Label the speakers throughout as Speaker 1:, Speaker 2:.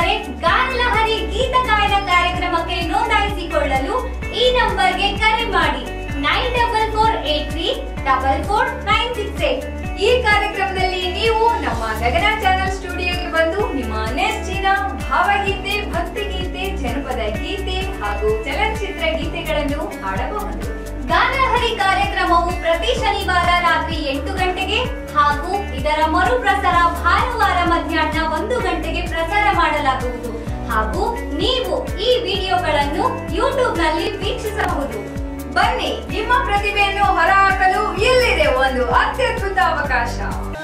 Speaker 1: ಇದ್ದರೆ ಗಾನಲಹರಿ ಗೀತ ಗಾಯನ ಕಾರ್ಯಕ್ರಮಕ್ಕೆ ನೋಂದಾಯಿಸಿಕೊಳ್ಳಲು ಈ ನಂಬರ್ಗೆ ಕರೆ ಮಾಡಿ nine double four eight three double four nine six eight ಈ ಕಾರ್ಯಕ್ರಮದಲ್ಲಿ ನೀವು ನಮ್ಮ ಗಗನ ಚಾನಲ್ ಸ್ಟುಡಿಯೋಗೆ ಬಂದು ನಿಮ್ಮ ನೆಚ್ಚಿನ ಭಾವಗೀತೆ ಭಕ್ತಿಗೀತೆ ಜನಪದ ಗೀತೆ ಹಾಗೂ ಚಲನಚಿತ್ರ ಗೀತೆಗಳನ್ನು ಹಾಡಬಹುದು ಗಾನಹರಿ ಕಾರ್ಯಕ್ರಮವು ಪ್ರತಿ ಶನಿವಾರ ರಾತ್ರಿ ಎಂಟು ಗಂಟೆಗೆ ಹಾಗೂ ಇದರ ಮರುಪ್ರಸಾರ ಭಾನುವಾರ ಮಧ್ಯಾಹ್ನ ಒಂದು ಗಂಟೆಗೆ ಪ್ರಸಾರ ಮಾಡಲಾಗುವುದು ಹಾಗೂ ನೀವು ಈ ವಿಡಿಯೋಗಳನ್ನು ಯೂಟ್ಯೂಬ್ ನಲ್ಲಿ ವೀಕ್ಷಿಸಬಹುದು ಬನ್ನಿ ನಿಮ್ಮ ಪ್ರತಿಭೆಯನ್ನು ಹೊರಹಾಕಲು ಇಲ್ಲಿದೆ ಒಂದು ಅತ್ಯದ್ಭುತ ಅವಕಾಶ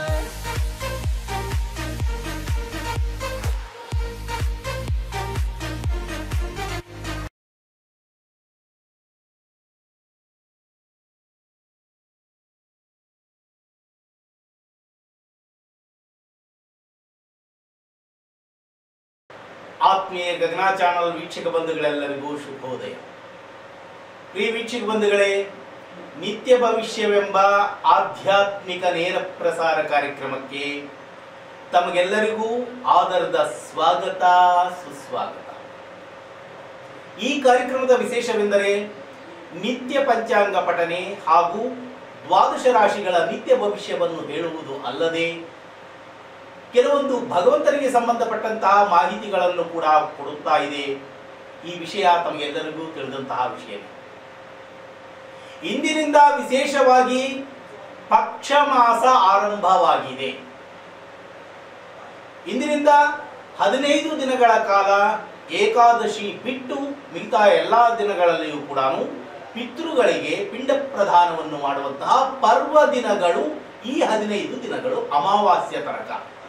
Speaker 2: ಆತ್ಮೀಯ ಗಗನ ಚಾನಲ್ ವೀಕ್ಷಕ ಬಂಧುಗಳೆಲ್ಲರಿಗೂ ಶುಭೋದಯ ಪ್ರಿಯ ವೀಕ್ಷಕ ಬಂಧುಗಳೇ ನಿತ್ಯ ಭವಿಷ್ಯವೆಂಬ ಆಧ್ಯಾತ್ಮಿಕ ನೇರ ಪ್ರಸಾರ ಕಾರ್ಯಕ್ರಮಕ್ಕೆ ತಮಗೆಲ್ಲರಿಗೂ ಆದರದ ಸ್ವಾಗತ ಸುಸ್ವಾಗತ ಈ ಕಾರ್ಯಕ್ರಮದ ವಿಶೇಷವೆಂದರೆ ನಿತ್ಯ ಪಂಚಾಂಗ ಪಠನೆ ಹಾಗೂ ದ್ವಾದಶ ರಾಶಿಗಳ ನಿತ್ಯ ಭವಿಷ್ಯವನ್ನು ಹೇಳುವುದು ಅಲ್ಲದೆ ಕೆಲವೊಂದು ಭಗವಂತನಿಗೆ ಸಂಬಂಧಪಟ್ಟಂತಹ ಮಾಹಿತಿಗಳನ್ನು ಕೂಡ ಕೊಡುತ್ತಾ ಇದೆ ಈ ವಿಷಯ ತಮಗೆಲ್ಲರಿಗೂ ತಿಳಿದಂತಹ ವಿಷಯ ಇಂದಿನಿಂದ ವಿಶೇಷವಾಗಿ ಪಕ್ಷ ಮಾಸ ಆರಂಭವಾಗಿದೆ ಇಂದಿನಿಂದ ಹದಿನೈದು ದಿನಗಳ ಕಾಲ ಏಕಾದಶಿ ಬಿಟ್ಟು ಮಿಗತಾ ಎಲ್ಲ ದಿನಗಳಲ್ಲಿಯೂ ಕೂಡ ಪಿತೃಗಳಿಗೆ ಪಿಂಡ ಪ್ರದಾನವನ್ನು ಮಾಡುವಂತಹ ಪರ್ವ ದಿನಗಳು ಈ ಹದಿನೈದು ದಿನಗಳು ಅಮಾವಾಸ್ಯ ತನಕ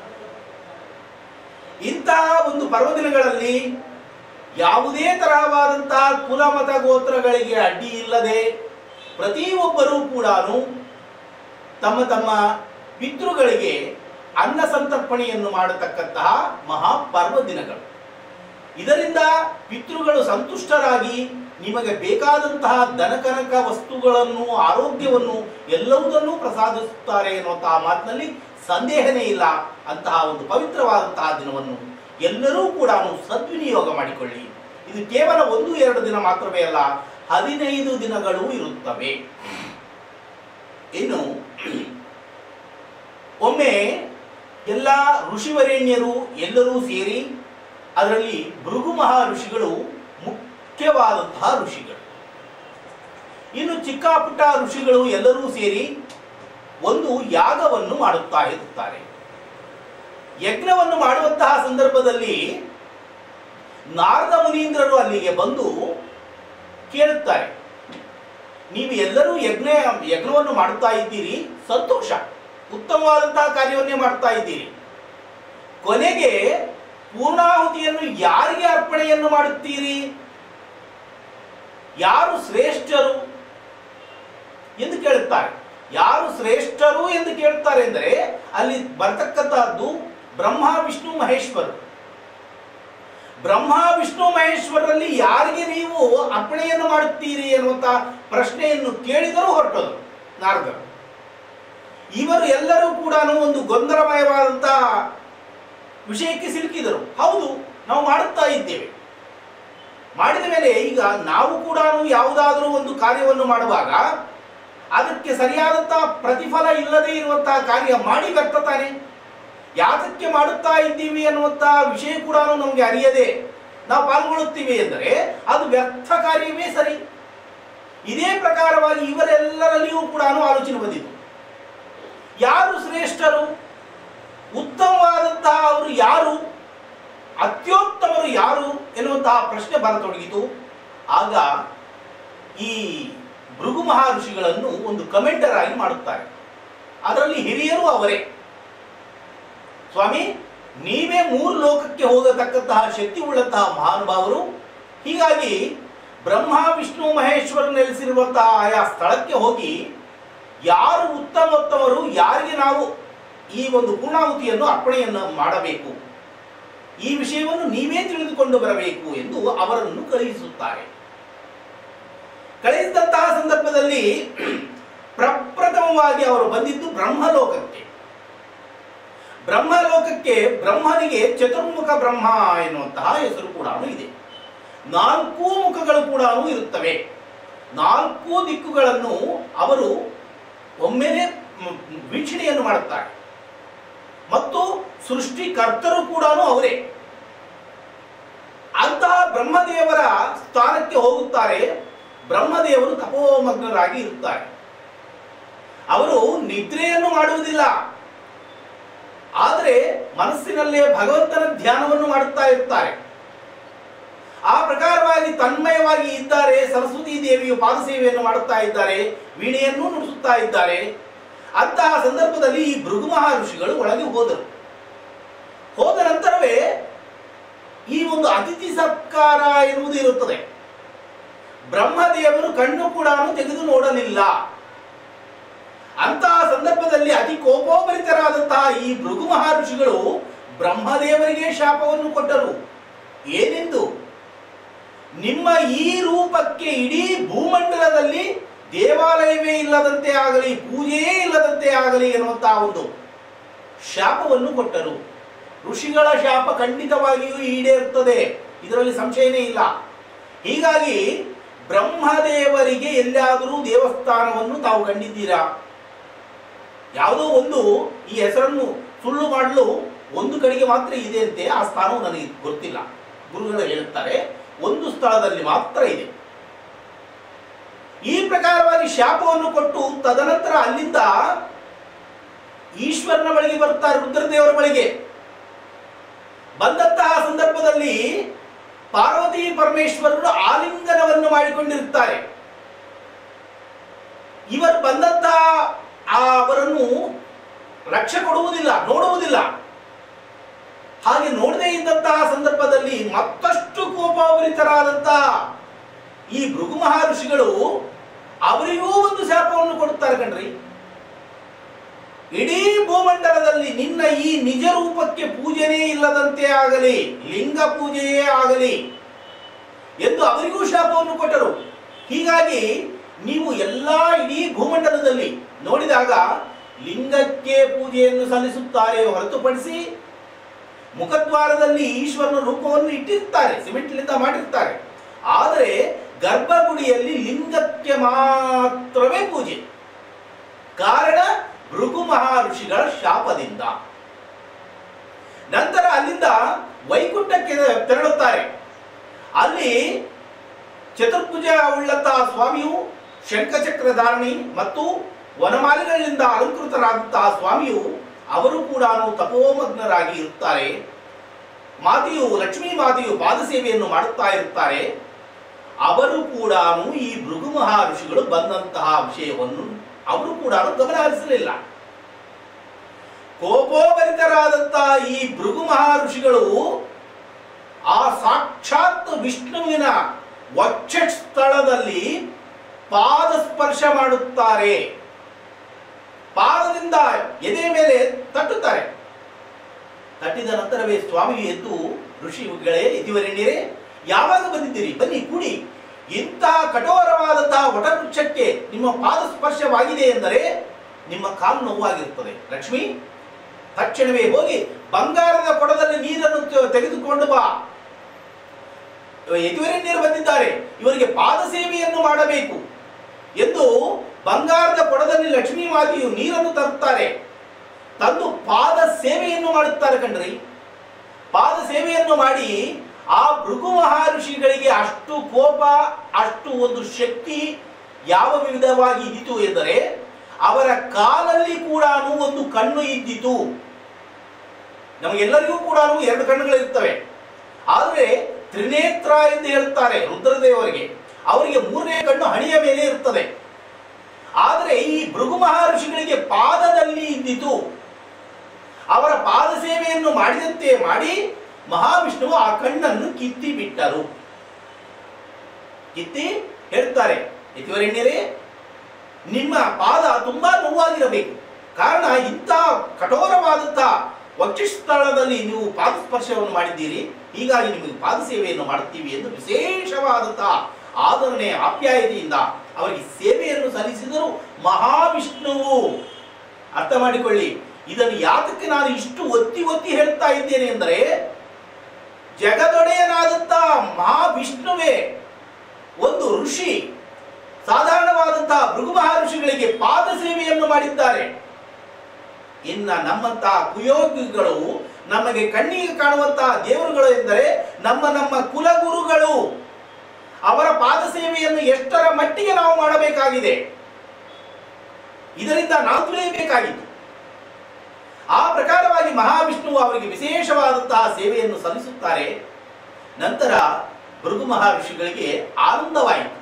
Speaker 2: ಇಂತಹ ಒಂದು ಪರ್ವದಿನಗಳಲ್ಲಿ ಯಾವುದೇ ತರಹವಾದಂತಹ ಕುಲಮತ ಗೋತ್ರಗಳಿಗೆ ಅಡ್ಡಿ ಇಲ್ಲದೆ ಪ್ರತಿಯೊಬ್ಬರೂ ಕೂಡ ತಮ್ಮ ತಮ್ಮ ಪಿತೃಗಳಿಗೆ ಅನ್ನ ಸಂತರ್ಪಣೆಯನ್ನು ಮಾಡತಕ್ಕಂತಹ ಮಹಾಪರ್ವ ದಿನಗಳು ಇದರಿಂದ ಪಿತೃಗಳು ಸಂತುಷ್ಟರಾಗಿ ನಿಮಗೆ ಬೇಕಾದಂತಹ ದನಕನಕ ವಸ್ತುಗಳನ್ನು ಆರೋಗ್ಯವನ್ನು ಎಲ್ಲವುದನ್ನು ಪ್ರಸಾದಿಸುತ್ತಾರೆ ಎನ್ನುವಂತಹ ಮಾತಿನಲ್ಲಿ ಸಂದೇಹನೇ ಇಲ್ಲ ಅಂತಹ ಒಂದು ಪವಿತ್ರವಾದಂತಹ ದಿನವನ್ನು ಎಲ್ಲರೂ ಕೂಡ ಸದ್ವಿನಿಯೋಗ ಮಾಡಿಕೊಳ್ಳಿ ಇದು ಕೇವಲ ಒಂದು ಎರಡು ದಿನ ಮಾತ್ರವೇ ಅಲ್ಲ ಹದಿನೈದು ದಿನಗಳು ಇರುತ್ತವೆ ಇನ್ನು ಒಮ್ಮೆ ಎಲ್ಲ ಋಷಿವರೇಣ್ಯರು ಎಲ್ಲರೂ ಸೇರಿ ಅದರಲ್ಲಿ ಭೃಗು ಮಹಾ ಋಷಿಗಳು ಮುಖ್ಯವಾದಂತಹ ಋಷಿಗಳು ಇನ್ನು ಚಿಕ್ಕ ಪುಟ್ಟ ಋಷಿಗಳು ಎಲ್ಲರೂ ಸೇರಿ ಒಂದು ಯಾಗವನ್ನು ಮಾಡುತ್ತಾ ಇರುತ್ತಾರೆ ಯಜ್ಞವನ್ನು ಮಾಡುವಂತಹ ಸಂದರ್ಭದಲ್ಲಿ ನಾರದ ಮುನೀಂದ್ರರು ಅಲ್ಲಿಗೆ ಬಂದು ಕೇಳುತ್ತಾರೆ ನೀವು ಎಲ್ಲರೂ ಯಜ್ಞ ಯಜ್ಞವನ್ನು ಮಾಡುತ್ತಾ ಇದ್ದೀರಿ ಸಂತೋಷ ಉತ್ತಮವಾದಂತಹ ಕಾರ್ಯವನ್ನೇ ಮಾಡ್ತಾ ಇದ್ದೀರಿ ಕೊನೆಗೆ ಪೂರ್ಣಾಹುತಿಯನ್ನು ಯಾರಿಗೆ ಅರ್ಪಣೆಯನ್ನು ಮಾಡುತ್ತೀರಿ ಯಾರು ಶ್ರೇಷ್ಠರು ಎಂದು ಕೇಳುತ್ತಾರೆ ಯಾರು ಶ್ರೇಷ್ಠರು ಎಂದು ಕೇಳುತ್ತಾರೆ ಎಂದರೆ ಅಲ್ಲಿ ಬರ್ತಕ್ಕಂತಹದ್ದು ಬ್ರಹ್ಮ ವಿಷ್ಣು ಮಹೇಶ್ವರರು ಬ್ರಹ್ಮ ವಿಷ್ಣು ಮಹೇಶ್ವರರಲ್ಲಿ ಯಾರಿಗೆ ನೀವು ಅರ್ಪಣೆಯನ್ನು ಮಾಡುತ್ತೀರಿ ಎನ್ನುವಂತ ಪ್ರಶ್ನೆಯನ್ನು ಕೇಳಿದರೂ ಹೊರಟರು ನಾರದರು ಇವರು ಎಲ್ಲರೂ ಕೂಡ ಒಂದು ಗೊಂದಲಮಯವಾದಂತಹ ವಿಷಯಕ್ಕೆ ಸಿಲುಕಿದರು ಹೌದು ನಾವು ಮಾಡುತ್ತಾ ಇದ್ದೇವೆ ಮಾಡಿದ ಮೇಲೆ ಈಗ ನಾವು ಕೂಡ ಯಾವುದಾದರೂ ಒಂದು ಕಾರ್ಯವನ್ನು ಮಾಡುವಾಗ ಅದಕ್ಕೆ ಸರಿಯಾದಂತಹ ಪ್ರತಿಫಲ ಇಲ್ಲದೆ ಇರುವಂತಹ ಕಾರ್ಯ ಮಾಡಿ ವ್ಯರ್ಥ ತಾನೆ ಯಾತಕ್ಕೆ ಮಾಡುತ್ತಾ ಇದ್ದೀವಿ ಅನ್ನುವಂತಹ ವಿಷಯ ಕೂಡ ನಮಗೆ ಅರಿಯದೆ ನಾವು ಪಾಲ್ಗೊಳ್ಳುತ್ತೀವಿ ಎಂದರೆ ಅದು ವ್ಯರ್ಥ ಕಾರ್ಯವೇ ಸರಿ ಇದೇ ಪ್ರಕಾರವಾಗಿ ಇವರೆಲ್ಲರಲ್ಲಿಯೂ ಕೂಡ ಆಲೋಚನೆ ಬಂದಿತು ಯಾರು ಶ್ರೇಷ್ಠರು ಉತ್ತಮವಾದಂತಹ ಅವರು ಯಾರು ಅತ್ಯುತ್ತಮರು ಯಾರು ಎನ್ನುವಂತಹ ಪ್ರಶ್ನೆ ಬರತೊಡಗಿತು ಆಗ ಈ ಭೃಗು ಮಹರ್ಷಿಗಳನ್ನು ಒಂದು ಕಮೆಂಟರ್ ಆಗಿ ಮಾಡುತ್ತಾರೆ ಅದರಲ್ಲಿ ಹಿರಿಯರು ಅವರೇ ಸ್ವಾಮಿ ನೀವೇ ಮೂರು ಲೋಕಕ್ಕೆ ಹೋಗತಕ್ಕಂತಹ ಶಕ್ತಿ ಉಳ್ಳಂತಹ ಮಹಾನುಭಾವರು ಹೀಗಾಗಿ ಬ್ರಹ್ಮ ವಿಷ್ಣು ಮಹೇಶ್ವರ ನೆಲೆಸಿರುವಂತಹ ಆಯಾ ಸ್ಥಳಕ್ಕೆ ಹೋಗಿ ಯಾರು ಉತ್ತಮೋತ್ತಮರು ಯಾರಿಗೆ ನಾವು ಈ ಒಂದು ಪೂರ್ಣಾಹುತಿಯನ್ನು ಅರ್ಪಣೆಯನ್ನು ಮಾಡಬೇಕು ಈ ವಿಷಯವನ್ನು ನೀವೇ ತಿಳಿದುಕೊಂಡು ಬರಬೇಕು ಎಂದು ಅವರನ್ನು ಕಳುಹಿಸುತ್ತಾರೆ ಕಳುಹಿಸಿದಂತಹ ಸಂದರ್ಭದಲ್ಲಿ ಪ್ರಪ್ರಥಮವಾಗಿ ಅವರು ಬಂದಿದ್ದು ಬ್ರಹ್ಮಲೋಕಕ್ಕೆ ಬ್ರಹ್ಮಲೋಕಕ್ಕೆ ಬ್ರಹ್ಮನಿಗೆ ಚತುರ್ಮುಖ ಬ್ರಹ್ಮ ಎನ್ನುವಂತಹ ಹೆಸರು ಕೂಡ ಇದೆ ನಾಲ್ಕು ಮುಖಗಳು ಕೂಡ ಇರುತ್ತವೆ ನಾಲ್ಕು ದಿಕ್ಕುಗಳನ್ನು ಅವರು ಒಮ್ಮೆಲೆ ಮ್, ವೀಕ್ಷಣೆಯನ್ನು ಮಾಡುತ್ತಾರೆ ಮತ್ತು ಸೃಷ್ಟಿಕರ್ತರು ಕೂಡ ಅವರೇ ಅಂತಹ ಬ್ರಹ್ಮದೇವರ ಸ್ಥಾನಕ್ಕೆ ಹೋಗುತ್ತಾರೆ ಬ್ರಹ್ಮದೇವರು ತಪೋಮಗ್ನರಾಗಿ ಇರುತ್ತಾರೆ ಅವರು ನಿದ್ರೆಯನ್ನು ಮಾಡುವುದಿಲ್ಲ ಆದರೆ ಮನಸ್ಸಿನಲ್ಲೇ ಭಗವಂತನ ಧ್ಯಾನವನ್ನು ಮಾಡುತ್ತಾ ಇರ್ತಾರೆ ಆ ಪ್ರಕಾರವಾಗಿ ತನ್ಮಯವಾಗಿ ಇದ್ದಾರೆ ಸರಸ್ವತಿ ದೇವಿಯು ಪಾದಸೇವೆಯನ್ನು ಮಾಡುತ್ತಾ ಇದ್ದಾರೆ ವೀಣೆಯನ್ನು ನುಡಿಸುತ್ತಾ ಇದ್ದಾರೆ ಅಂತಹ ಸಂದರ್ಭದಲ್ಲಿ ಈ ಭೃಗು ಮಹರ್ಷಿಗಳು ಒಳಗೆ ಹೋದರು ಹೋದ ನಂತರವೇ ಈ ಒಂದು ಅತಿಥಿ ಸತ್ಕಾರ ಎನ್ನುವುದು ಇರುತ್ತದೆ ಬ್ರಹ್ಮದೇವರು ಕಣ್ಣು ಕೂಡ ತೆಗೆದು ನೋಡಲಿಲ್ಲ ಅಂತಹ ಸಂದರ್ಭದಲ್ಲಿ ಅತಿ ಕೋಪೋಪರಿತರಾದಂತಹ ಈ ಭೃಗು ಮಹರ್ಷಿಗಳು ಬ್ರಹ್ಮದೇವರಿಗೆ ಶಾಪವನ್ನು ಕೊಟ್ಟರು ಏನೆಂದು ನಿಮ್ಮ ಈ ರೂಪಕ್ಕೆ ಇಡೀ ಭೂಮಂಡಲದಲ್ಲಿ ದೇವಾಲಯವೇ ಇಲ್ಲದಂತೆ ಆಗಲಿ ಪೂಜೆಯೇ ಇಲ್ಲದಂತೆ ಆಗಲಿ ಎನ್ನುವಂತಹ ಒಂದು ಶಾಪವನ್ನು ಕೊಟ್ಟರು ಋಷಿಗಳ ಶಾಪ ಖಂಡಿತವಾಗಿಯೂ ಈಡೇರುತ್ತದೆ ಇದರಲ್ಲಿ ಸಂಶಯನೇ ಇಲ್ಲ ಹೀಗಾಗಿ ಬ್ರಹ್ಮದೇವರಿಗೆ ಎಲ್ಲಾದರೂ ದೇವಸ್ಥಾನವನ್ನು ತಾವು ಕಂಡಿದ್ದೀರಾ ಯಾವುದೋ ಒಂದು ಈ ಹೆಸರನ್ನು ಸುಳ್ಳು ಮಾಡಲು ಒಂದು ಕಡೆಗೆ ಮಾತ್ರ ಇದೆ ಅಂತೆ ಆ ಸ್ಥಾನವು ನನಗೆ ಗೊತ್ತಿಲ್ಲ ಗುರುಗಳು ಹೇಳುತ್ತಾರೆ ಒಂದು ಸ್ಥಳದಲ್ಲಿ ಮಾತ್ರ ಇದೆ ಈ ಪ್ರಕಾರವಾಗಿ ಶಾಪವನ್ನು ಕೊಟ್ಟು ತದನಂತರ ಅಲ್ಲಿಂದ ಈಶ್ವರನ ಬಳಿಗೆ ಬರುತ್ತಾರೆ ರುದ್ರದೇವರ ಬಳಿಗೆ ಬಂದಂತಹ ಸಂದರ್ಭದಲ್ಲಿ ಪಾರ್ವತಿ ಪರಮೇಶ್ವರರು ಆಲಿಂಗನವನ್ನು ಮಾಡಿಕೊಂಡಿರುತ್ತಾರೆ ಇವರು ಬಂದಂತಹ ಆ ಅವರನ್ನು ಲಕ್ಷ್ಯ ಕೊಡುವುದಿಲ್ಲ ನೋಡುವುದಿಲ್ಲ ಹಾಗೆ ನೋಡದೇ ಇದ್ದಂತಹ ಸಂದರ್ಭದಲ್ಲಿ ಮತ್ತಷ್ಟು ಕೋಪಾವರಿತರಾದಂತಹ ಈ ಭೃಗು ಮಹರ್ಷಿಗಳು ಅವರಿಗೂ ಒಂದು ಶಾಪವನ್ನು ಕೊಡುತ್ತಾರೆ ಕಣ್ರಿ ಇಡೀ ಭೂಮಂಡಲದಲ್ಲಿ ನಿನ್ನ ಈ ನಿಜ ರೂಪಕ್ಕೆ ಪೂಜೆನೇ ಇಲ್ಲದಂತೆ ಆಗಲಿ ಲಿಂಗ ಪೂಜೆಯೇ ಆಗಲಿ ಎಂದು ಅವರಿಗೂ ಶಾಪವನ್ನು ಕೊಟ್ಟರು ಹೀಗಾಗಿ ನೀವು ಎಲ್ಲಾ ಇಡೀ ಭೂಮಂಡಲದಲ್ಲಿ ನೋಡಿದಾಗ ಲಿಂಗಕ್ಕೆ ಪೂಜೆಯನ್ನು ಸಲ್ಲಿಸುತ್ತಾರೆ ಹೊರತುಪಡಿಸಿ ಮುಖದ್ವಾರದಲ್ಲಿ ಈಶ್ವರನ ರೂಪವನ್ನು ಇಟ್ಟಿರ್ತಾರೆ ಸಿಮೆಂಟ್ನಿಂದ ಮಾಡಿರ್ತಾರೆ ಆದರೆ ಗರ್ಭಗುಡಿಯಲ್ಲಿ ಲಿಂಗಕ್ಕೆ ಮಾತ್ರವೇ ಪೂಜೆ ಕಾರಣ ಭೃಗು ಮಹರ್ಷಿಗಳ ಶಾಪದಿಂದ ನಂತರ ಅಲ್ಲಿಂದ ವೈಕುಂಠಕ್ಕೆ ತೆರಳುತ್ತಾರೆ ಅಲ್ಲಿ ಚತುರ್ಭುಜ ಉಳ್ಳಂತಹ ಸ್ವಾಮಿಯು ಶಂಖಚಕ್ರ ಧಾರಣಿ ಮತ್ತು ವನಮಾಲಿಗಳಿಂದ ಅಲಂಕೃತರಾದಂತಹ ಸ್ವಾಮಿಯು ಅವರು ಕೂಡ ತಪೋಮಗ್ನರಾಗಿ ಇರುತ್ತಾರೆ ಮಾತೆಯು ಲಕ್ಷ್ಮೀ ಮಾತೆಯು ಪಾದಸೇವೆಯನ್ನು ಮಾಡುತ್ತಾ ಇರುತ್ತಾರೆ ಅವರು ಕೂಡ ಈ ಭೃಗು ಮಹರ್ಷಿಗಳು ಬಂದಂತಹ ವಿಷಯವನ್ನು ಅವರು ಕೂಡ ಗಮನ ಹರಿಸಲಿಲ್ಲ ಕೋಪೋಭರಿತರಾದಂತಹ ಈ ಭೃಗು ಮಹರ್ಷಿಗಳು ಆ ಸಾಕ್ಷಾತ್ ವಿಷ್ಣುವಿನ ವಕ್ಷ ಸ್ಥಳದಲ್ಲಿ ಪಾದ ಸ್ಪರ್ಶ ಮಾಡುತ್ತಾರೆ ಪಾದದಿಂದ ಎದೆ ಮೇಲೆ ತಟ್ಟುತ್ತಾರೆ ತಟ್ಟಿದ ನಂತರವೇ ಸ್ವಾಮಿ ಎದ್ದು ಋಷಿಗಳೇ ಯತಿವರಣ್ಯರೇ ಯಾವಾಗ ಬಂದಿದ್ದೀರಿ ಬನ್ನಿ ಕೂಡಿ ಇಂತಹ ಕಠೋರವಾದಂತಹ ವಟವೃಕ್ಷಕ್ಕೆ ನಿಮ್ಮ ಪಾದ ಸ್ಪರ್ಶವಾಗಿದೆ ಎಂದರೆ ನಿಮ್ಮ ಕಾಲು ನೋವಾಗಿರುತ್ತದೆ ಲಕ್ಷ್ಮಿ ತಕ್ಷಣವೇ ಹೋಗಿ ಬಂಗಾರದ ಕೊಡದಲ್ಲಿ ನೀರನ್ನು ತೆ- ತೆಗೆದುಕೊಂಡು ಬಾ ಯತಿವರಣ್ಯರು ಬಂದಿದ್ದಾರೆ ಇವರಿಗೆ ಪಾದ ಸೇವೆಯನ್ನು ಮಾಡಬೇಕು ಎಂದು ಬಂಗಾರದ ಕೊಡದಲ್ಲಿ ಲಕ್ಷ್ಮೀ ಮಾತೆಯು ನೀರನ್ನು ತರುತ್ತಾರೆ ತಂದು ಪಾದ ಸೇವೆಯನ್ನು ಮಾಡುತ್ತಾರೆ ಕಣ್ರಿ ಪಾದ ಸೇವೆಯನ್ನು ಮಾಡಿ ಆ ಭೃಗು ಮಹರ್ಷಿಗಳಿಗೆ ಅಷ್ಟು ಕೋಪ ಅಷ್ಟು ಒಂದು ಶಕ್ತಿ ಯಾವ ವಿಧವಾಗಿ ಇದ್ದಿತು ಎಂದರೆ ಅವರ ಕಾಲಲ್ಲಿ ಕೂಡ ಒಂದು ಕಣ್ಣು ಇದ್ದಿತು ನಮಗೆಲ್ಲರಿಗೂ ಕೂಡ ಎರಡು ಕಣ್ಣುಗಳಿರ್ತವೆ ಆದರೆ ತ್ರಿನೇತ್ರ ಎಂದು ಹೇಳುತ್ತಾರೆ ರುದ್ರದೇವರಿಗೆ ಅವರಿಗೆ ಮೂರನೇ ಕಣ್ಣು ಹಣಿಯ ಮೇಲೆ ಇರುತ್ತದೆ ಆದರೆ ಈ ಭೃಗು ಮಹರ್ಷಿಗಳಿಗೆ ಪಾದದಲ್ಲಿ ಇದ್ದಿತು ಅವರ ಪಾದ ಸೇವೆಯನ್ನು ಮಾಡಿದಂತೆ ಮಾಡಿ ಮಹಾವಿಷ್ಣುವು ಆ ಕಣ್ಣನ್ನು ಕಿತ್ತಿ ಬಿಟ್ಟರು ಕಿತ್ತಿ ಹೇಳ್ತಾರೆ ಯತಿವರಣ್ಯರೇ ನಿಮ್ಮ ಪಾದ ತುಂಬಾ ನೋವಾಗಿರಬೇಕು ಕಾರಣ ಇಂಥ ಕಠೋರವಾದಂತಹ ವಕ್ಷಸ್ಥಳದಲ್ಲಿ ನೀವು ಪಾದಸ್ಪರ್ಶವನ್ನು ಮಾಡಿದ್ದೀರಿ ಹೀಗಾಗಿ ನಿಮಗೆ ಪಾದ ಸೇವೆಯನ್ನು ಮಾಡುತ್ತೀವಿ ಎಂದು ವಿಶೇಷವಾದಂತಹ ಆದರಣೆ ಆಪ್ಯಾಯತೆಯಿಂದ ಅವರಿಗೆ ಸೇವೆಯನ್ನು ಸಲ್ಲಿಸಿದರು ಮಹಾವಿಷ್ಣುವು ಅರ್ಥ ಮಾಡಿಕೊಳ್ಳಿ ಇದನ್ನು ಯಾತಕ್ಕೆ ನಾನು ಇಷ್ಟು ಒತ್ತಿ ಒತ್ತಿ ಹೇಳ್ತಾ ಇದ್ದೇನೆ ಎಂದರೆ ಜಗದೊಡೆಯನಾದಂಥ ಮಹಾವಿಷ್ಣುವೇ ಒಂದು ಋಷಿ ಸಾಧಾರಣವಾದಂತಹ ಭೃಗು ಮಹರ್ಷಿಗಳಿಗೆ ಪಾದ ಸೇವೆಯನ್ನು ಮಾಡಿದ್ದಾರೆ ಇನ್ನ ನಮ್ಮಂತಹ ಕುಯೋಗಿಗಳು ನಮಗೆ ಕಣ್ಣಿಗೆ ಕಾಣುವಂತಹ ದೇವರುಗಳು ಎಂದರೆ ನಮ್ಮ ನಮ್ಮ ಕುಲಗುರುಗಳು ಅವರ ಪಾದ ಸೇವೆಯನ್ನು ಎಷ್ಟರ ಮಟ್ಟಿಗೆ ನಾವು ಮಾಡಬೇಕಾಗಿದೆ ಇದರಿಂದ ನಾವು ತಿಳಿಯಬೇಕಾಗಿತ್ತು ಆ ಪ್ರಕಾರವಾಗಿ ಮಹಾವಿಷ್ಣುವು ಅವರಿಗೆ ವಿಶೇಷವಾದಂತಹ ಸೇವೆಯನ್ನು ಸಲ್ಲಿಸುತ್ತಾರೆ ನಂತರ ಭೃಗು ಮಹರ್ಷಿಗಳಿಗೆ ಆನಂದವಾಯಿತು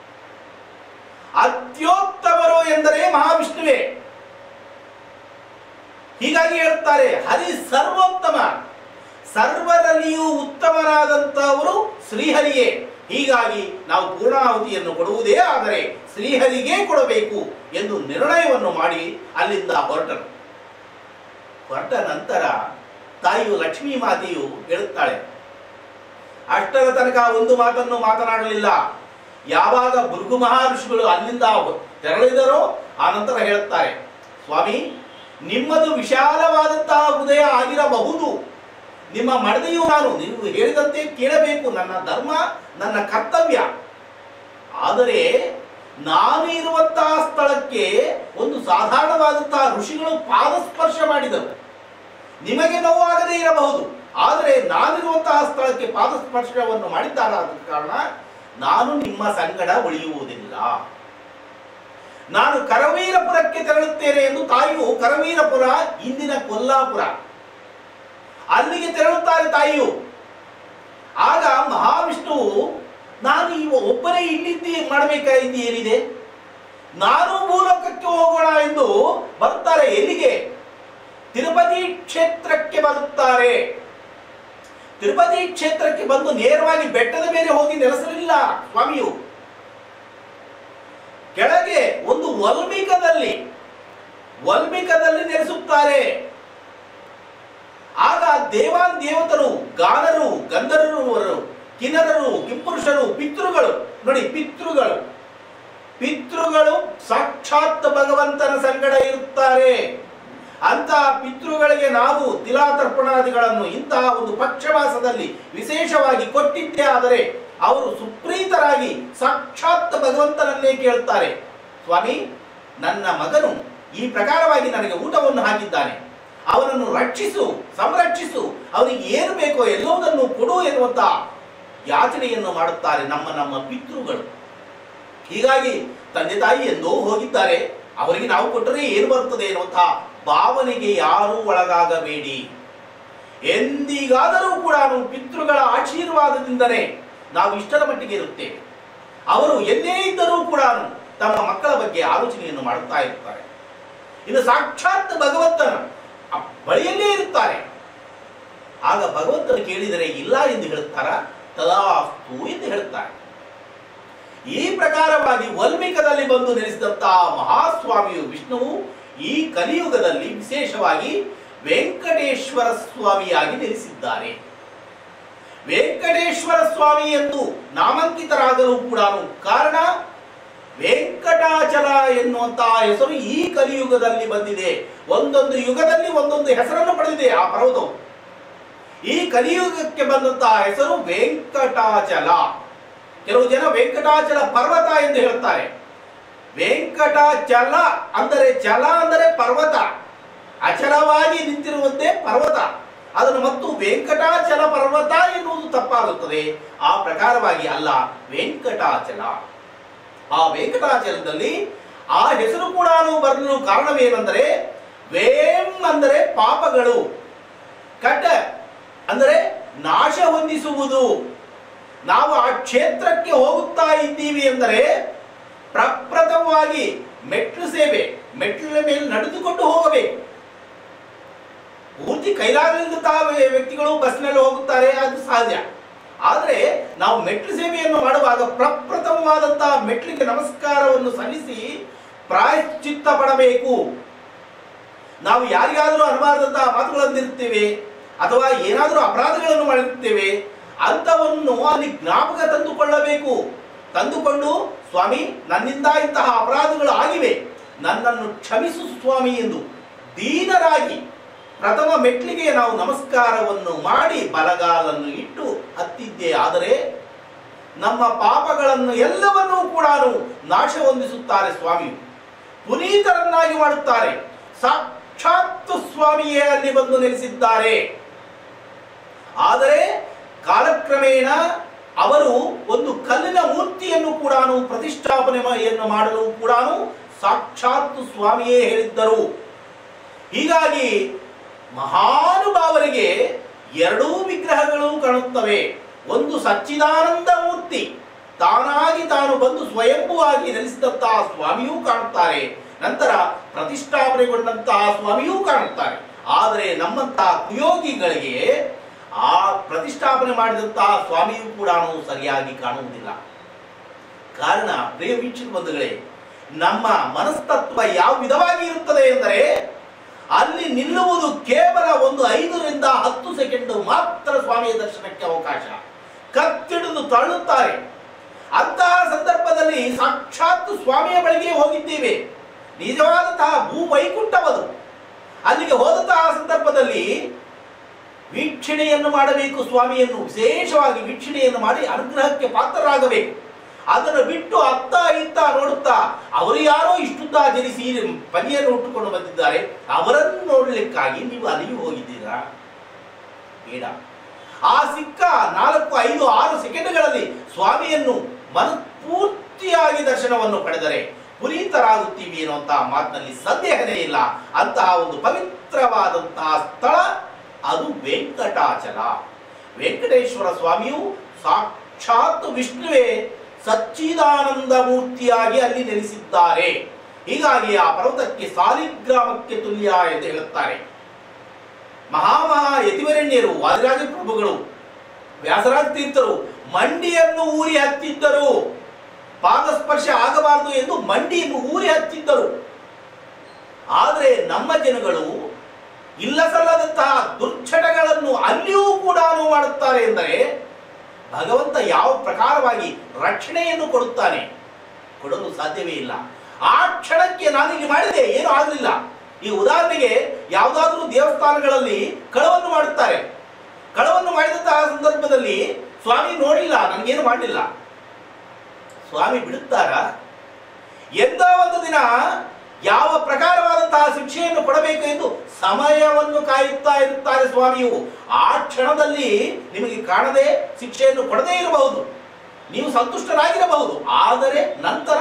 Speaker 2: ಅತ್ಯೋತ್ತಮರು ಎಂದರೆ ಮಹಾವಿಷ್ಣುವೇ ಹೀಗಾಗಿ ಹೇಳುತ್ತಾರೆ ಹರಿ ಸರ್ವೋತ್ತಮ ಸರ್ವರಲ್ಲಿಯೂ ಉತ್ತಮನಾದಂತಹವರು ಶ್ರೀಹರಿಯೇ ಹೀಗಾಗಿ ನಾವು ಪೂರ್ಣಾಹುತಿಯನ್ನು ಕೊಡುವುದೇ ಆದರೆ ಶ್ರೀಹರಿಗೆ ಕೊಡಬೇಕು ಎಂದು ನಿರ್ಣಯವನ್ನು ಮಾಡಿ ಅಲ್ಲಿಂದ ಹೊರಟರು ಹೊರಟ ನಂತರ ತಾಯಿಯು ಲಕ್ಷ್ಮೀ ಮಾತೆಯು ಹೇಳುತ್ತಾಳೆ ಅಷ್ಟರ ತನಕ ಒಂದು ಮಾತನ್ನು ಮಾತನಾಡಲಿಲ್ಲ ಯಾವಾಗ ಭೃಗು ಮಹರ್ಷಿಗಳು ಅಲ್ಲಿಂದ ತೆರಳಿದರೋ ಆ ನಂತರ ಹೇಳುತ್ತಾರೆ ಸ್ವಾಮಿ ನಿಮ್ಮದು ವಿಶಾಲವಾದಂತಹ ಹೃದಯ ಆಗಿರಬಹುದು ನಿಮ್ಮ ಮಡದಿಯು ನಾನು ನೀವು ಹೇಳಿದಂತೆ ಕೇಳಬೇಕು ನನ್ನ ಧರ್ಮ ನನ್ನ ಕರ್ತವ್ಯ ಆದರೆ ನಾನು ಇರುವಂತಹ ಸ್ಥಳಕ್ಕೆ ಒಂದು ಸಾಧಾರಣವಾದಂತಹ ಋಷಿಗಳು ಪಾದಸ್ಪರ್ಶ ಮಾಡಿದರು ನಿಮಗೆ ನೋವಾಗದೇ ಇರಬಹುದು ಆದರೆ ನಾನಿರುವಂತಹ ಸ್ಥಳಕ್ಕೆ ಪಾದಸ್ಪರ್ಶವನ್ನು ಮಾಡಿದ್ದಾರಾದ ಕಾರಣ ನಾನು ನಿಮ್ಮ ಸಂಗಡ ಉಳಿಯುವುದಿಲ್ಲ ನಾನು ಕರವೀರಪುರಕ್ಕೆ ತೆರಳುತ್ತೇನೆ ಎಂದು ತಾಯಿಯು ಕರವೀರಪುರ ಇಂದಿನ ಕೊಲ್ಲಾಪುರ ಅಲ್ಲಿಗೆ ತೆರಳುತ್ತಾರೆ ತಾಯಿಯು ಆಗ ಮಹಾವಿಷ್ಣುವು ನಾನು ಇವ ಒಬ್ಬನೇ ಇಲ್ಲಿದ್ದಿ ಮಾಡಬೇಕಾಗಿದ್ದು ಏನಿದೆ ನಾನು ಭೂಲೋಕಕ್ಕೆ ಹೋಗೋಣ ಎಂದು ಬರುತ್ತಾರೆ ಎಲ್ಲಿಗೆ ತಿರುಪತಿ ಕ್ಷೇತ್ರಕ್ಕೆ ಬರುತ್ತಾರೆ ತಿರುಪತಿ ಕ್ಷೇತ್ರಕ್ಕೆ ಬಂದು ನೇರವಾಗಿ ಬೆಟ್ಟದ ಮೇಲೆ ಹೋಗಿ ನೆಲೆಸಲಿಲ್ಲ ಸ್ವಾಮಿಯು ಕೆಳಗೆ ಒಂದು ವಲ್ಮಿಕದಲ್ಲಿ ವಲ್ಮಿಕದಲ್ಲಿ ನೆಲೆಸುತ್ತಾರೆ ಆಗ ದೇವಾನ್ ದೇವತರು ಗಾನರು ಗಂಧರ್ವರು ಕಿನ್ನರರು ಕಿಂಪುರುಷರು ಪಿತೃಗಳು ನೋಡಿ ಪಿತೃಗಳು ಪಿತೃಗಳು ಸಾಕ್ಷಾತ್ ಭಗವಂತನ ಸಂಗಡ ಇರುತ್ತಾರೆ ಅಂತಹ ಪಿತೃಗಳಿಗೆ ನಾವು ತಿಲಾತರ್ಪಣಾದಿಗಳನ್ನು ಇಂತಹ ಒಂದು ಪಕ್ಷವಾಸದಲ್ಲಿ ವಿಶೇಷವಾಗಿ ಕೊಟ್ಟಿದ್ದೇ ಆದರೆ ಅವರು ಸುಪ್ರೀತರಾಗಿ ಸಾಕ್ಷಾತ್ ಭಗವಂತನನ್ನೇ ಕೇಳುತ್ತಾರೆ ಸ್ವಾಮಿ ನನ್ನ ಮಗನು ಈ ಪ್ರಕಾರವಾಗಿ ನನಗೆ ಊಟವನ್ನು ಹಾಕಿದ್ದಾನೆ ಅವನನ್ನು ರಕ್ಷಿಸು ಸಂರಕ್ಷಿಸು ಅವನಿಗೆ ಏನು ಬೇಕೋ ಎಲ್ಲವುದನ್ನು ಕೊಡು ಎನ್ನುವಂತ ಯಾಚನೆಯನ್ನು ಮಾಡುತ್ತಾರೆ ನಮ್ಮ ನಮ್ಮ ಪಿತೃಗಳು ಹೀಗಾಗಿ ತಂದೆ ತಾಯಿ ಎಂದೋ ಹೋಗಿದ್ದಾರೆ ಅವರಿಗೆ ನಾವು ಕೊಟ್ಟರೆ ಏನು ಬರುತ್ತದೆ ಎನ್ನುವಂಥ ಭಾವನೆಗೆ ಯಾರೂ ಒಳಗಾಗಬೇಡಿ ಎಂದಿಗಾದರೂ ಕೂಡ ನಾವು ಪಿತೃಗಳ ಆಶೀರ್ವಾದದಿಂದಲೇ ನಾವು ಇಷ್ಟರ ಮಟ್ಟಿಗೆ ಇರುತ್ತೇವೆ ಅವರು ಎಲ್ಲೇ ಇದ್ದರೂ ಕೂಡ ತಮ್ಮ ಮಕ್ಕಳ ಬಗ್ಗೆ ಆಲೋಚನೆಯನ್ನು ಮಾಡುತ್ತಾ ಇರ್ತಾರೆ ಇನ್ನು ಸಾಕ್ಷಾತ್ ಭಗವಂತನ ಆ ಬಳಿಯಲ್ಲೇ ಇರುತ್ತಾರೆ ಆಗ ಭಗವಂತನು ಕೇಳಿದರೆ ಇಲ್ಲ ಎಂದು ಹೇಳುತ್ತಾರ ತದಾಸ್ತು ಎಂದು ಹೇಳುತ್ತಾರೆ ಈ ಪ್ರಕಾರವಾಗಿ ವಲ್ಮಿಕದಲ್ಲಿ ಬಂದು ನೆಲೆಸಿದಂತಹ ಮಹಾಸ್ವಾಮಿಯು ವಿಷ್ಣುವು ಈ ಕಲಿಯುಗದಲ್ಲಿ ವಿಶೇಷವಾಗಿ ವೆಂಕಟೇಶ್ವರ ಸ್ವಾಮಿಯಾಗಿ ನೆಲೆಸಿದ್ದಾರೆ ವೆಂಕಟೇಶ್ವರ ಸ್ವಾಮಿ ಎಂದು ನಾಮಾಂಕಿತರಾಗಲು ಕೂಡ ಕಾರಣ ವೆಂಕಟಾಚಲ ಎನ್ನುವಂತಹ ಹೆಸರು ಈ ಕಲಿಯುಗದಲ್ಲಿ ಬಂದಿದೆ ಒಂದೊಂದು ಯುಗದಲ್ಲಿ ಒಂದೊಂದು ಹೆಸರನ್ನು ಪಡೆದಿದೆ ಆ ಪರ್ವತವು ಈ ಕಲಿಯುಗಕ್ಕೆ ಬಂದಂತಹ ಹೆಸರು ವೆಂಕಟಾಚಲ ಕೆಲವು ಜನ ವೆಂಕಟಾಚಲ ಪರ್ವತ ಎಂದು ಹೇಳುತ್ತಾರೆ ವೆಂಕಟಾಚಲ ಅಂದರೆ ಚಲ ಅಂದರೆ ಪರ್ವತ ಅಚಲವಾಗಿ ನಿಂತಿರುವಂತೆ ಪರ್ವತ ಅದನ್ನು ಮತ್ತು ವೆಂಕಟಾಚಲ ಪರ್ವತ ಎನ್ನುವುದು ತಪ್ಪಾಗುತ್ತದೆ ಆ ಪ್ರಕಾರವಾಗಿ ಅಲ್ಲ ವೆಂಕಟಾಚಲ ಆ ವೆಂಕಟಾಚಲದಲ್ಲಿ ಆ ಹೆಸರು ಕೂಡ ಬರಲು ಕಾರಣವೇನೆಂದರೆ ವೇಂ ಅಂದರೆ ಪಾಪಗಳು ಕಟ ಅಂದರೆ ನಾಶ ಹೊಂದಿಸುವುದು ನಾವು ಆ ಕ್ಷೇತ್ರಕ್ಕೆ ಹೋಗುತ್ತಾ ಇದ್ದೀವಿ ಎಂದರೆ ಪ್ರಪ್ರಥಮವಾಗಿ ಮೆಟ್ಲು ಸೇವೆ ಮೆಟ್ಲಿನ ಮೇಲೆ ನಡೆದುಕೊಂಡು ಹೋಗಬೇಕು ಪೂರ್ತಿ ಕೈಲಾಗಲಿದ್ದಂತಹ ವ್ಯಕ್ತಿಗಳು ಬಸ್ನಲ್ಲಿ ಹೋಗುತ್ತಾರೆ ಅದು ಸಹಜ ಆದರೆ ನಾವು ಮೆಟ್ಲು ಸೇವೆಯನ್ನು ಮಾಡುವಾಗ ಪ್ರಪ್ರಥಮವಾದಂತಹ ಮೆಟ್ಲಿಗೆ ನಮಸ್ಕಾರವನ್ನು ಸಲ್ಲಿಸಿ ಪ್ರಾಯಶ್ಚಿತ್ತ ಪಡಬೇಕು ನಾವು ಯಾರಿಗಾದರೂ ಅನಬಾರದಂತಹ ಮಾತುಗಳನ್ನಿರುತ್ತೇವೆ ಅಥವಾ ಏನಾದರೂ ಅಪರಾಧಗಳನ್ನು ಮಾಡಿರುತ್ತೇವೆ ಅಂಥವನ್ನು ಅಲ್ಲಿ ಜ್ಞಾಪಕ ತಂದುಕೊಳ್ಳಬೇಕು ತಂದುಕೊಂಡು ಸ್ವಾಮಿ ನನ್ನಿಂದ ಇಂತಹ ಅಪರಾಧಗಳು ಆಗಿವೆ ನನ್ನನ್ನು ಕ್ಷಮಿಸು ಸ್ವಾಮಿ ಎಂದು ದೀನರಾಗಿ ಪ್ರಥಮ ಮೆಟ್ಲಿಗೆ ನಾವು ನಮಸ್ಕಾರವನ್ನು ಮಾಡಿ ಬಲಗಾಲನ್ನು ಇಟ್ಟು ಹತ್ತಿದ್ದೆ ಆದರೆ ನಮ್ಮ ಪಾಪಗಳನ್ನು ಎಲ್ಲವನ್ನೂ ಕೂಡ ನಾಶ ಹೊಂದಿಸುತ್ತಾರೆ ಸ್ವಾಮಿ ಪುನೀತರನ್ನಾಗಿ ಮಾಡುತ್ತಾರೆ ಸಾಕ್ಷಾತ್ ಸ್ವಾಮಿಯೇ ಅಲ್ಲಿ ಬಂದು ನೆಲೆಸಿದ್ದಾರೆ ಆದರೆ ಕಾಲಕ್ರಮೇಣ ಅವರು ಒಂದು ಕಲ್ಲಿನ ಮೂರ್ತಿಯನ್ನು ಕೂಡ ಪ್ರತಿಷ್ಠಾಪನೆಯನ್ನು ಮಾಡಲು ಕೂಡ ಸಾಕ್ಷಾತ್ ಸ್ವಾಮಿಯೇ ಹೇಳಿದ್ದರು ಹೀಗಾಗಿ ಮಹಾನುಭಾವರಿಗೆ ಎರಡೂ ವಿಗ್ರಹಗಳು ಕಾಣುತ್ತವೆ ಒಂದು ಸಚ್ಚಿದಾನಂದ ಮೂರ್ತಿ ತಾನಾಗಿ ತಾನು ಬಂದು ಸ್ವಯಂಭುವಾಗಿ ನೆಲೆಸಿದಂತಹ ಸ್ವಾಮಿಯೂ ಕಾಣುತ್ತಾರೆ ನಂತರ ಪ್ರತಿಷ್ಠಾಪನೆಗೊಂಡಂತಹ ಸ್ವಾಮಿಯೂ ಕಾಣುತ್ತಾರೆ ಆದರೆ ನಮ್ಮಂತಹ ಕುಯೋಗಿಗಳಿಗೆ ಆ ಪ್ರತಿಷ್ಠಾಪನೆ ಮಾಡಿದಂತಹ ಸ್ವಾಮಿಯೂ ಕೂಡ ಸರಿಯಾಗಿ ಕಾಣುವುದಿಲ್ಲ ಕಾರಣ ಪ್ರಿಯ ವೀಕ್ಷಕ ಬಂಧುಗಳೇ ನಮ್ಮ ಮನಸ್ತತ್ವ ಯಾವ ವಿಧವಾಗಿ ಇರುತ್ತದೆ ಎಂದರೆ ಅಲ್ಲಿ ನಿಲ್ಲುವುದು ಕೇವಲ ಒಂದು ಐದರಿಂದ ಹತ್ತು ಸೆಕೆಂಡ್ ಮಾತ್ರ ಸ್ವಾಮಿಯ ದರ್ಶನಕ್ಕೆ ಅವಕಾಶ ಕತ್ತಿಡಿದು ತಳ್ಳುತ್ತಾರೆ ಅಂತಹ ಸಂದರ್ಭದಲ್ಲಿ ಸಾಕ್ಷಾತ್ ಸ್ವಾಮಿಯ ಬಳಿಗೆ ಹೋಗಿದ್ದೇವೆ ನಿಜವಾದಂತಹ ಭೂ ವೈಕುಂಠವದು ಅಲ್ಲಿಗೆ ಹೋದಂತಹ ಸಂದರ್ಭದಲ್ಲಿ ವೀಕ್ಷಣೆಯನ್ನು ಮಾಡಬೇಕು ಸ್ವಾಮಿಯನ್ನು ವಿಶೇಷವಾಗಿ ವೀಕ್ಷಣೆಯನ್ನು ಮಾಡಿ ಅನುಗ್ರಹಕ್ಕೆ ಪಾತ್ರರಾಗಬೇಕು ಅದನ್ನು ಬಿಟ್ಟು ಅತ್ತ ಇತ್ತ ನೋಡುತ್ತಾ ಅವರು ಯಾರೋ ಇಷ್ಟುದ್ದ ಜನಿಸಿ ಪನಿಯನ್ನು ಉಟ್ಟುಕೊಂಡು ಬಂದಿದ್ದಾರೆ ಅವರನ್ನು ನೋಡಲಿಕ್ಕಾಗಿ ನೀವು ಅಲ್ಲಿಗೆ ಹೋಗಿದ್ದೀರಾ ಬೇಡ ಆ ಸಿಕ್ಕ ನಾಲ್ಕು ಐದು ಆರು ಸೆಕೆಂಡ್ಗಳಲ್ಲಿ ಸ್ವಾಮಿಯನ್ನು ಮನಪೂರ್ತಿಯಾಗಿ ದರ್ಶನವನ್ನು ಪಡೆದರೆ ಪುನೀತರಾಗುತ್ತೀವಿ ಎನ್ನುವಂತಹ ಮಾತಿನಲ್ಲಿ ಸಂದೇಹನೇ ಇಲ್ಲ ಅಂತಹ ಒಂದು ಪವಿತ್ರವಾದಂತಹ ಸ್ಥಳ ಅದು ವೆಂಕಟಾಚಲ ವೆಂಕಟೇಶ್ವರ ಸ್ವಾಮಿಯು ಸಾಕ್ಷಾತ್ ವಿಷ್ಣುವೇ ಸಚ್ಚಿದಾನಂದ ಮೂರ್ತಿಯಾಗಿ ಅಲ್ಲಿ ನೆಲೆಸಿದ್ದಾರೆ ಹೀಗಾಗಿ ಆ ಪರ್ವತಕ್ಕೆ ಸಾಲಿಗ್ರಾಮಕ್ಕೆ ತುಲ್ಯ ಎಂದು ಹೇಳುತ್ತಾರೆ ಮಹಾಮಹಾ ಯತಿವರಣ್ಯರು ವಾದಿರಾಜ ಪ್ರಭುಗಳು ವ್ಯಾಸರಾಜ ತೀರ್ಥರು ಮಂಡಿಯನ್ನು ಊರಿ ಹತ್ತಿದ್ದರು ಪಾದಸ್ಪರ್ಶ ಆಗಬಾರದು ಎಂದು ಮಂಡಿಯನ್ನು ಊರಿ ಹತ್ತಿದ್ದರು ಆದರೆ ನಮ್ಮ ಜನಗಳು ಇಲ್ಲ ಸಲ್ಲದಂತಹ ದುರ್ಚಟಗಳನ್ನು ಅಲ್ಲಿಯೂ ಕೂಡ ಮಾಡುತ್ತಾರೆ ಎಂದರೆ ಭಗವಂತ ಯಾವ ಪ್ರಕಾರವಾಗಿ ರಕ್ಷಣೆಯನ್ನು ಕೊಡುತ್ತಾನೆ ಕೊಡಲು ಸಾಧ್ಯವೇ ಇಲ್ಲ ಆ ಕ್ಷಣಕ್ಕೆ ನಾನು ಇಲ್ಲಿ ಮಾಡಿದೆ ಏನು ಆಗಲಿಲ್ಲ ಈ ಉದಾಹರಣೆಗೆ ಯಾವುದಾದ್ರೂ ದೇವಸ್ಥಾನಗಳಲ್ಲಿ ಕಳವನ್ನು ಮಾಡುತ್ತಾರೆ ಕಳವನ್ನು ಮಾಡಿದಂತಹ ಸಂದರ್ಭದಲ್ಲಿ ಸ್ವಾಮಿ ನೋಡಿಲ್ಲ ನನಗೇನು ಮಾಡಲಿಲ್ಲ ಸ್ವಾಮಿ ಬಿಡುತ್ತಾರ ಎಂದ ಒಂದು ದಿನ ಯಾವ ಪ್ರಕಾರವಾದಂತಹ ಶಿಕ್ಷೆಯನ್ನು ಕೊಡಬೇಕು ಎಂದು ಸಮಯವನ್ನು ಕಾಯುತ್ತಾ ಇರುತ್ತಾರೆ ಸ್ವಾಮಿಯು ಆ ಕ್ಷಣದಲ್ಲಿ ನಿಮಗೆ ಕಾಣದೆ ಶಿಕ್ಷೆಯನ್ನು ಕೊಡದೇ ಇರಬಹುದು ನೀವು ಸಂತುಷ್ಟರಾಗಿರಬಹುದು ಆದರೆ ನಂತರ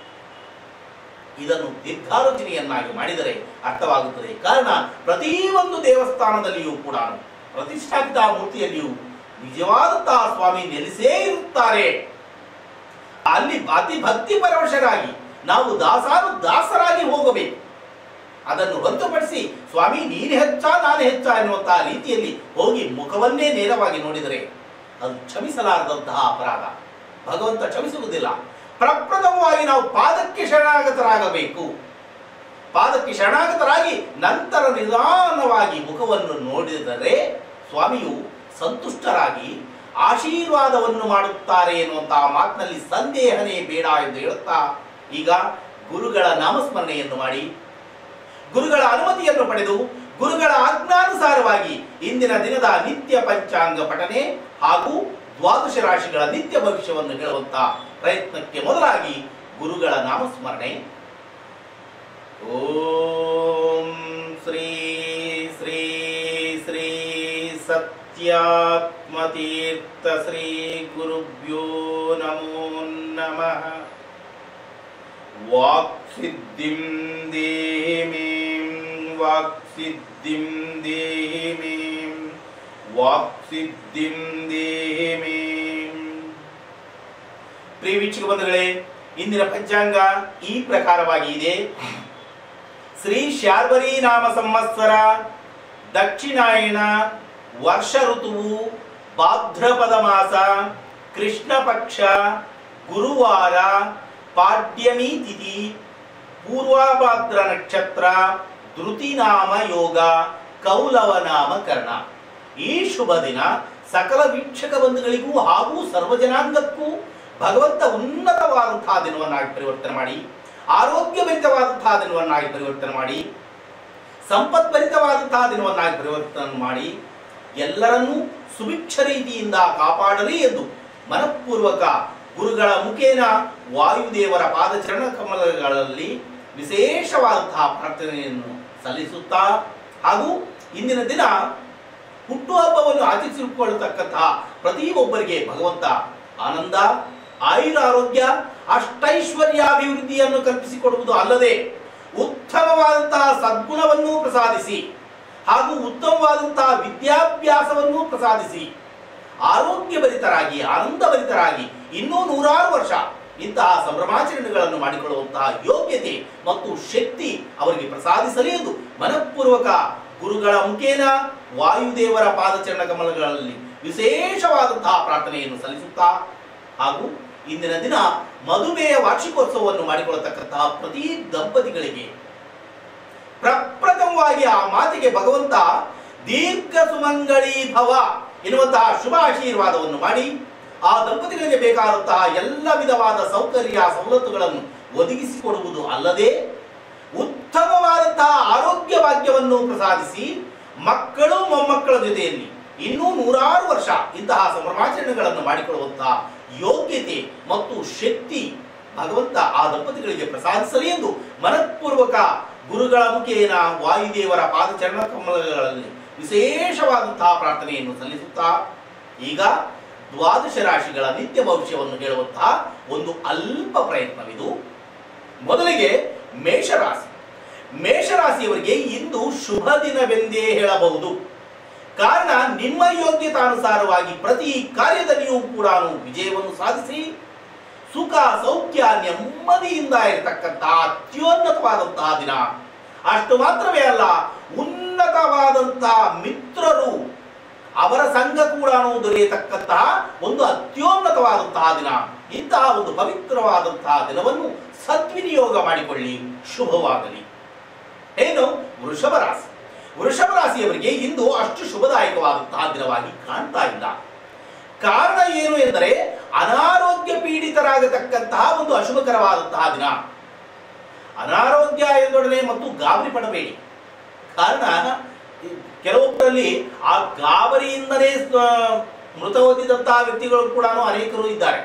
Speaker 2: ಇದನ್ನು ದೀರ್ಘಾಲೋಚನೆಯನ್ನಾಗಿ ಮಾಡಿದರೆ ಅರ್ಥವಾಗುತ್ತದೆ ಕಾರಣ ಪ್ರತಿಯೊಂದು ದೇವಸ್ಥಾನದಲ್ಲಿಯೂ ಕೂಡ ಪ್ರತಿಷ್ಠಾಪಿತ ಮೂರ್ತಿಯಲ್ಲಿಯೂ ನಿಜವಾದಂತಹ ಸ್ವಾಮಿ ನೆಲೆಸೇ ಇರುತ್ತಾರೆ ಅಲ್ಲಿ ಅತಿ ಭಕ್ತಿ ಪರವಶರಾಗಿ ನಾವು ದಾಸಾನು ದಾಸರಾಗಿ ಹೋಗಬೇಕು ಅದನ್ನು ಹೊರತುಪಡಿಸಿ ಸ್ವಾಮಿ ನೀನು ಹೆಚ್ಚ ನಾನು ಹೆಚ್ಚ ಎನ್ನುವಂತಹ ರೀತಿಯಲ್ಲಿ ಹೋಗಿ ಮುಖವನ್ನೇ ನೇರವಾಗಿ ನೋಡಿದರೆ ಅದು ಕ್ಷಮಿಸಲಾರದಂತಹ ಅಪರಾಧ ಭಗವಂತ ಕ್ಷಮಿಸುವುದಿಲ್ಲ ಪ್ರಪ್ರಥಮವಾಗಿ ನಾವು ಪಾದಕ್ಕೆ ಶರಣಾಗತರಾಗಬೇಕು ಪಾದಕ್ಕೆ ಶರಣಾಗತರಾಗಿ ನಂತರ ನಿಧಾನವಾಗಿ ಮುಖವನ್ನು ನೋಡಿದರೆ ಸ್ವಾಮಿಯು ಸಂತುಷ್ಟರಾಗಿ ಆಶೀರ್ವಾದವನ್ನು ಮಾಡುತ್ತಾರೆ ಎನ್ನುವಂತಹ ಮಾತಿನಲ್ಲಿ ಸಂದೇಹನೇ ಬೇಡ ಎಂದು ಹೇಳುತ್ತಾ ಈಗ ಗುರುಗಳ ನಾಮಸ್ಮರಣೆಯನ್ನು ಮಾಡಿ ಗುರುಗಳ ಅನುಮತಿಯನ್ನು ಪಡೆದು ಗುರುಗಳ ಆಜ್ಞಾನುಸಾರವಾಗಿ ಇಂದಿನ ದಿನದ ನಿತ್ಯ ಪಂಚಾಂಗ ಪಠನೆ ಹಾಗೂ ದ್ವಾದಶ ರಾಶಿಗಳ ನಿತ್ಯ ಭವಿಷ್ಯವನ್ನು ಹೇಳುವಂತಹ ಪ್ರಯತ್ನಕ್ಕೆ ಮೊದಲಾಗಿ ಗುರುಗಳ ನಾಮಸ್ಮರಣೆ ಓಂ ಶ್ರೀ ಶ್ರೀ ಶ್ರೀ ಸತ್ಯಾತ್ಮತೀರ್ಥ ಶ್ರೀ ಗುರುಭ್ಯೋ ನಮೋ ನಮಃ ವಾಕ್ಸಿದ್ಧಿಂ ದೇಹಿ ಮೇಂ ವಾಕ್ಸಿದ್ಧಿಂ ದೇಹಿ ಮೇಂ ವಾಕ್ಸಿದ್ಧಿಂ ದೇಹಿ ಮೇಂ ಪ್ರಿಯ ವೀಕ್ಷಕ ಬಂಧುಗಳೇ ಇಂದಿನ ಪಂಚಾಂಗ ಈ ಪ್ರಕಾರವಾಗಿ ಇದೆ ಶ್ರೀ ಶಾರ್ವರಿ ನಾಮ ಸಂವತ್ಸರ ದಕ್ಷಿಣಾಯಣ ವರ್ಷ ಋತುವು ಭಾದ್ರಪದ ಮಾಸ ಕೃಷ್ಣ ಪಕ್ಷ ಗುರುವಾರ ಪಾಡ್ಯಮಿ ತಿಥಿ ಪೂರ್ವಾಭಾದ್ರ ನಕ್ಷತ್ರ ಧೃತಿನಾಮ ಯೋಗ ಕೌಲವ ನಾಮ ಕರ್ಣ ಈ ಶುಭ ದಿನ ಸಕಲ ವೀಕ್ಷಕ ಬಂಧುಗಳಿಗೂ ಹಾಗೂ ಸರ್ವಜನಾಂಗಕ್ಕೂ ಭಗವಂತ ಉನ್ನತವಾದಂತಹ ದಿನವನ್ನಾಗಿ ಪರಿವರ್ತನೆ ಮಾಡಿ ಆರೋಗ್ಯಭರಿತವಾದಂತಹ ದಿನವನ್ನಾಗಿ ಪರಿವರ್ತನೆ ಮಾಡಿ ಸಂಪತ್ಭರಿತವಾದಂತಹ ದಿನವನ್ನಾಗಿ ಪರಿವರ್ತನೆ ಮಾಡಿ ಎಲ್ಲರನ್ನೂ ಸುಭಿಕ್ಷ ರೀತಿಯಿಂದ ಕಾಪಾಡಲಿ ಎಂದು ಮನಪೂರ್ವಕ ಗುರುಗಳ ಮುಖೇನ ವಾಯುದೇವರ ಪಾದಚರಣ ಕಮಲಗಳಲ್ಲಿ ವಿಶೇಷವಾದಂತಹ ಪ್ರಾರ್ಥನೆಯನ್ನು ಸಲ್ಲಿಸುತ್ತಾ ಹಾಗೂ ಇಂದಿನ ದಿನ ಹುಟ್ಟುಹಬ್ಬವನ್ನು ಆಚರಿಸಿಕೊಳ್ಳತಕ್ಕಂತಹ ಪ್ರತಿಯೊಬ್ಬರಿಗೆ ಭಗವಂತ ಆನಂದ ಆಯುರಾರೋಗ್ಯ ಅಷ್ಟೈಶ್ವರ್ಯಾಭಿವೃದ್ಧಿಯನ್ನು ಕಲ್ಪಿಸಿಕೊಡುವುದು ಅಲ್ಲದೆ ಉತ್ತಮವಾದಂತಹ ಸದ್ಗುಣವನ್ನು ಪ್ರಸಾದಿಸಿ ಹಾಗೂ ಉತ್ತಮವಾದಂತಹ ವಿದ್ಯಾಭ್ಯಾಸವನ್ನು ಪ್ರಸಾದಿಸಿ ಆರೋಗ್ಯಭರಿತರಾಗಿ ಆನಂದಭರಿತರಾಗಿ ಇನ್ನೂ ನೂರಾರು ವರ್ಷ ಇಂತಹ ಸಂಭ್ರಮಾಚರಣೆಗಳನ್ನು ಮಾಡಿಕೊಳ್ಳುವಂತಹ ಯೋಗ್ಯತೆ ಮತ್ತು ಶಕ್ತಿ ಅವರಿಗೆ ಪ್ರಸಾದಿಸಲಿ ಎಂದು ಮನಪೂರ್ವಕ ಗುರುಗಳ ಮುಖೇನ ವಾಯುದೇವರ ಪಾದಚರಣ ಕಮಲಗಳಲ್ಲಿ ವಿಶೇಷವಾದಂತಹ ಪ್ರಾರ್ಥನೆಯನ್ನು ಸಲ್ಲಿಸುತ್ತಾ ಹಾಗೂ ಇಂದಿನ ದಿನ ಮದುವೆಯ ವಾರ್ಷಿಕೋತ್ಸವವನ್ನು ಮಾಡಿಕೊಳ್ಳತಕ್ಕಂತಹ ಪ್ರತಿ ದಂಪತಿಗಳಿಗೆ ಪ್ರಪ್ರಥಮವಾಗಿ ಆ ಮಾತಿಗೆ ಭಗವಂತ ದೀರ್ಘ ಸುಮಂಗಳೀ ಭವ ಎನ್ನುವಂತಹ ಶುಭ ಆಶೀರ್ವಾದವನ್ನು ಮಾಡಿ ಆ ದಂಪತಿಗಳಿಗೆ ಬೇಕಾದಂತಹ ಎಲ್ಲ ವಿಧವಾದ ಸೌಕರ್ಯ ಸವಲತ್ತುಗಳನ್ನು ಒದಗಿಸಿಕೊಡುವುದು ಅಲ್ಲದೆ ಉತ್ತಮವಾದಂತಹ ಆರೋಗ್ಯ ಭಾಗ್ಯವನ್ನು ಪ್ರಸಾದಿಸಿ ಮಕ್ಕಳು ಮೊಮ್ಮಕ್ಕಳ ಜೊತೆಯಲ್ಲಿ ಇನ್ನೂ ನೂರಾರು ವರ್ಷ ಇಂತಹ ಸಂಭ್ರಮಾಚರಣೆಗಳನ್ನು ಮಾಡಿಕೊಳ್ಳುವಂತಹ ಯೋಗ್ಯತೆ ಮತ್ತು ಶಕ್ತಿ ಭಗವಂತ ಆ ದಂಪತಿಗಳಿಗೆ ಪ್ರಸಾದಿಸಲಿ ಎಂದು ಮನಪೂರ್ವಕ ಗುರುಗಳ ಮುಖೇನ ವಾಯುದೇವರ ಪಾದಚರಣ ಕಮಲಗಳಲ್ಲಿ ವಿಶೇಷವಾದಂತಹ ಪ್ರಾರ್ಥನೆಯನ್ನು ಸಲ್ಲಿಸುತ್ತಾ ಈಗ ದ್ವಾದಶ ರಾಶಿಗಳ ನಿತ್ಯ ಭವಿಷ್ಯವನ್ನು ಹೇಳುವಂತಹ ಒಂದು ಅಲ್ಪ ಪ್ರಯತ್ನವಿದು ಮೊದಲಿಗೆ ಮೇಷರಾಶಿ ಮೇಷರಾಶಿಯವರಿಗೆ ಇಂದು ಶುಭ ದಿನವೆಂದೇ ಹೇಳಬಹುದು ಕಾರಣ ನಿಮ್ಮ ಯೋಗ್ಯತಾನುಸಾರವಾಗಿ ಪ್ರತಿ ಕಾರ್ಯದಲ್ಲಿಯೂ ಕೂಡ ವಿಜಯವನ್ನು ಸಾಧಿಸಿ ಸುಖ ಸೌಖ್ಯ ನೆಮ್ಮದಿಯಿಂದ ಇರತಕ್ಕಂತಹ ಅತ್ಯುನ್ನತವಾದಂತಹ ದಿನ ಅಷ್ಟು ಮಾತ್ರವೇ ಅಲ್ಲ ಉನ್ನತವಾದಂತಹ ಮಿತ್ರರು ಅವರ ಸಂಘ ಕೂಡ ದೊರೆಯತಕ್ಕಂತಹ ಒಂದು ಅತ್ಯುನ್ನತವಾದಂತಹ ದಿನ ಇಂತಹ ಒಂದು ಪವಿತ್ರವಾದಂತಹ ದಿನವನ್ನು ಸದ್ವಿನಿಯೋಗ ಮಾಡಿಕೊಳ್ಳಿ ಶುಭವಾಗಲಿ ಏನು ವೃಷಭ ರಾಶಿ ವೃಷಭ ರಾಶಿಯವರಿಗೆ ಇಂದು ಅಷ್ಟು ಶುಭದಾಯಕವಾದಂತಹ ದಿನವಾಗಿ ಕಾಣ್ತಾ ಇಲ್ಲ ಕಾರಣ ಏನು ಎಂದರೆ ಅನಾರೋಗ್ಯ ಪೀಡಿತರಾಗತಕ್ಕಂತಹ ಒಂದು ಅಶುಭಕರವಾದಂತಹ ದಿನ ಅನಾರೋಗ್ಯ ಎಂದೊಡನೆ ಮತ್ತು ಗಾಬರಿ ಪಡಬೇಡಿ ಕಾರಣ ಕೆಲವೊಬ್ಬರಲ್ಲಿ ಆ ಗಾಬರಿಯಿಂದಲೇ ಸ- ಮೃತ ಹೊಂದಿದಂತಹ ವ್ಯಕ್ತಿಗಳು ಕೂಡ ಅನೇಕರು ಇದ್ದಾರೆ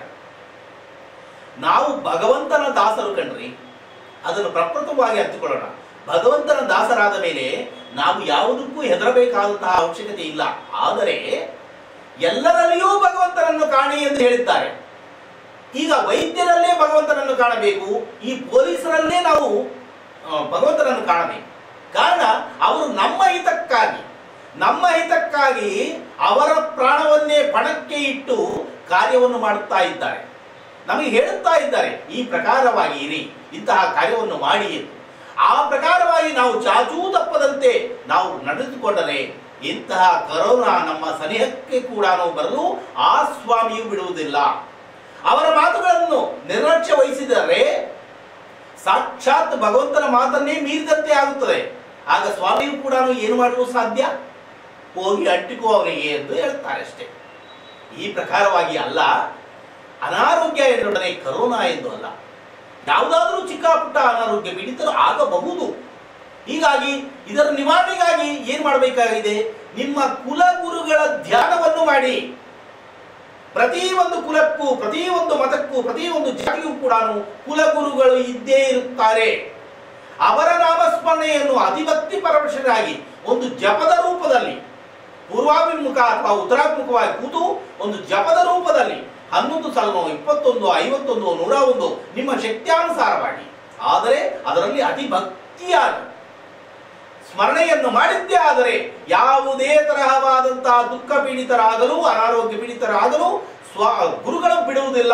Speaker 2: ನಾವು ಭಗವಂತನ ದಾಸರು ಕಣ್ರಿ ಅದನ್ನು ಪ್ರಪ್ರಥಮವಾಗಿ ಅರ್ಥಕೊಳ್ಳೋಣ ಭಗವಂತನ ದಾಸರಾದ ಮೇಲೆ ನಾವು ಯಾವುದಕ್ಕೂ ಹೆದರಬೇಕಾದಂತಹ ಅವಶ್ಯಕತೆ ಇಲ್ಲ ಆದರೆ ಎಲ್ಲರಲ್ಲಿಯೂ ಭಗವಂತನನ್ನು ಕಾಣಿ ಎಂದು ಹೇಳಿದ್ದಾರೆ ಈಗ ವೈದ್ಯರಲ್ಲೇ ಭಗವಂತನನ್ನು ಕಾಣಬೇಕು ಈ ಪೊಲೀಸರಲ್ಲೇ ನಾವು ಆ, ಭಗವಂತನನ್ನು ಕಾಣಬೇಕು ಕಾರಣ ಅವರು ನಮ್ಮ ಹಿತಕ್ಕಾಗಿ ನಮ್ಮ ಹಿತಕ್ಕಾಗಿ ಅವರ ಪ್ರಾಣವನ್ನೇ ಪಣಕ್ಕೆ ಇಟ್ಟು ಕಾರ್ಯವನ್ನು ಮಾಡುತ್ತಾ ಇದ್ದಾರೆ ನಮಗೆ ಹೇಳುತ್ತಾ ಇದ್ದಾರೆ ಈ ಪ್ರಕಾರವಾಗಿ ಇರಿ ಇಂತಹ ಕಾರ್ಯವನ್ನು ಮಾಡಿ ಎಂದು ಆ ಪ್ರಕಾರವಾಗಿ ನಾವು ಚಾಚೂ ತಪ್ಪದಂತೆ ನಾವು ನಡೆದುಕೊಂಡರೆ ಇಂತಹ ಕರೋನಾ ನಮ್ಮ ಸನಿಹಕ್ಕೆ ಕೂಡ ನಾವು ಬರಲು ಆ ಸ್ವಾಮಿಯು ಬಿಡುವುದಿಲ್ಲ ಅವರ ಮಾತುಗಳನ್ನು ನಿರ್ಲಕ್ಷ್ಯ ವಹಿಸಿದರೆ ಸಾಕ್ಷಾತ್ ಭಗವಂತನ ಮಾತನ್ನೇ ಮೀರಿದಂತೆ ಆಗುತ್ತದೆ ಆಗ ಸ್ವಾಮಿಯು ಕೂಡ ಏನು ಮಾಡಲು ಸಾಧ್ಯ ಹೋಗಿ ಅಟ್ಟಿಕೋ ಅವನಿಗೆ ಎಂದು ಹೇಳ್ತಾರೆ ಅಷ್ಟೇ ಈ ಪ್ರಕಾರವಾಗಿ ಅಲ್ಲ ಅನಾರೋಗ್ಯ ಎಂದೊಡನೆ ಕರೋನಾ ಎಂದು ಅಲ್ಲ ಯಾವುದಾದ್ರೂ ಚಿಕ್ಕ ಪುಟ್ಟ ಅನಾರೋಗ್ಯ ಪೀಡಿತರು ಆಗಬಹುದು ಹೀಗಾಗಿ ಇದರ ನಿವಾರಣೆಗಾಗಿ ಏನ್ ಮಾಡಬೇಕಾಗಿದೆ ನಿಮ್ಮ ಕುಲಗುರುಗಳ ಧ್ಯಾನವನ್ನು ಮಾಡಿ ಪ್ರತಿ ಒಂದು ಕುಲಕ್ಕೂ ಪ್ರತಿ ಒಂದು ಮತಕ್ಕೂ ಪ್ರತಿ ಒಂದು ಜಾತಿಗೂ ಕೂಡ ಕುಲಗುರುಗಳು ಇದ್ದೇ ಇರುತ್ತಾರೆ ಅವರ ನಾಮಸ್ಮರಣೆಯನ್ನು ಅತಿಭಕ್ತಿ ಪರವಶರಾಗಿ ಒಂದು ಜಪದ ರೂಪದಲ್ಲಿ ಪೂರ್ವಾಭಿಮುಖ ಅಥವಾ ಉತ್ತರಾಭಿಮುಖವಾಗಿ ಕೂತು ಒಂದು ಜಪದ ರೂಪದಲ್ಲಿ ಹನ್ನೊಂದು ಸಲನೋ ಇಪ್ಪತ್ತೊಂದು ಐವತ್ತೊಂದು ನೂರ ಒಂದು ನಿಮ್ಮ ಶಕ್ತ್ಯಾನುಸಾರವಾಗಿ ಆದರೆ ಅದರಲ್ಲಿ ಅತಿ ಭಕ್ತಿಯಾಗಿ ಸ್ಮರಣೆಯನ್ನು ಮಾಡಿದ್ದೇ ಆದರೆ ಯಾವುದೇ ತರಹವಾದಂತಹ ದುಃಖ ಪೀಡಿತರಾಗಲು ಅನಾರೋಗ್ಯ ಪೀಡಿತರಾಗಲು ಸ್ವ ಗುರುಗಳು ಬಿಡುವುದಿಲ್ಲ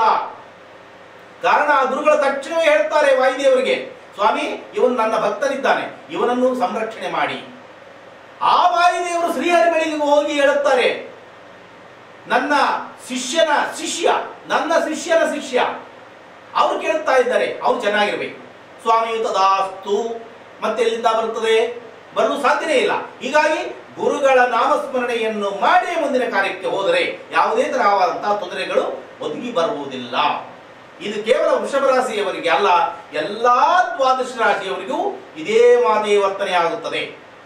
Speaker 2: ಕಾರಣ ಆ ಗುರುಗಳ ತಕ್ಷಣವೇ ಹೇಳ್ತಾರೆ ವಾಯುದೇವರಿಗೆ ಸ್ವಾಮಿ ಇವನು ನನ್ನ ಭಕ್ತನಿದ್ದಾನೆ ಇವನನ್ನು ಸಂರಕ್ಷಣೆ ಮಾಡಿ ಆ ವಾಯುದೇವರು ಶ್ರೀಹರಿ ಬಳಿಗೆ ಹೋಗಿ ಹೇಳುತ್ತಾರೆ ನನ್ನ ಶಿಷ್ಯನ ಶಿಷ್ಯ ನನ್ನ ಶಿಷ್ಯನ ಶಿಷ್ಯ ಅವರು ಕೇಳುತ್ತಾ ಇದ್ದಾರೆ ಅವ್ರು ಚೆನ್ನಾಗಿರ್ಬೇಕು ಸ್ವಾಮಿಯು ತದಾಸ್ತು ಮತ್ತೆ ಎಲ್ಲಿಂದ ಬರುತ್ತದೆ ಬರಲು ಸಾಧ್ಯನೇ ಇಲ್ಲ ಹೀಗಾಗಿ ಗುರುಗಳ ನಾಮಸ್ಮರಣೆಯನ್ನು ಮಾಡಿ ಮುಂದಿನ ಕಾರ್ಯಕ್ಕೆ ಹೋದರೆ ಯಾವುದೇ ತರಹವಾದಂತಹ ತೊಂದರೆಗಳು ಒದಗಿ ಬರುವುದಿಲ್ಲ ಇದು ಕೇವಲ ವೃಷಭ ರಾಶಿಯವರಿಗೆ ಅಲ್ಲ ಎಲ್ಲಾ ದ್ವಾದಶ ರಾಶಿಯವರಿಗೂ ಇದೇ ಮಾದೇ ವರ್ತನೆ ಆಗುತ್ತದೆ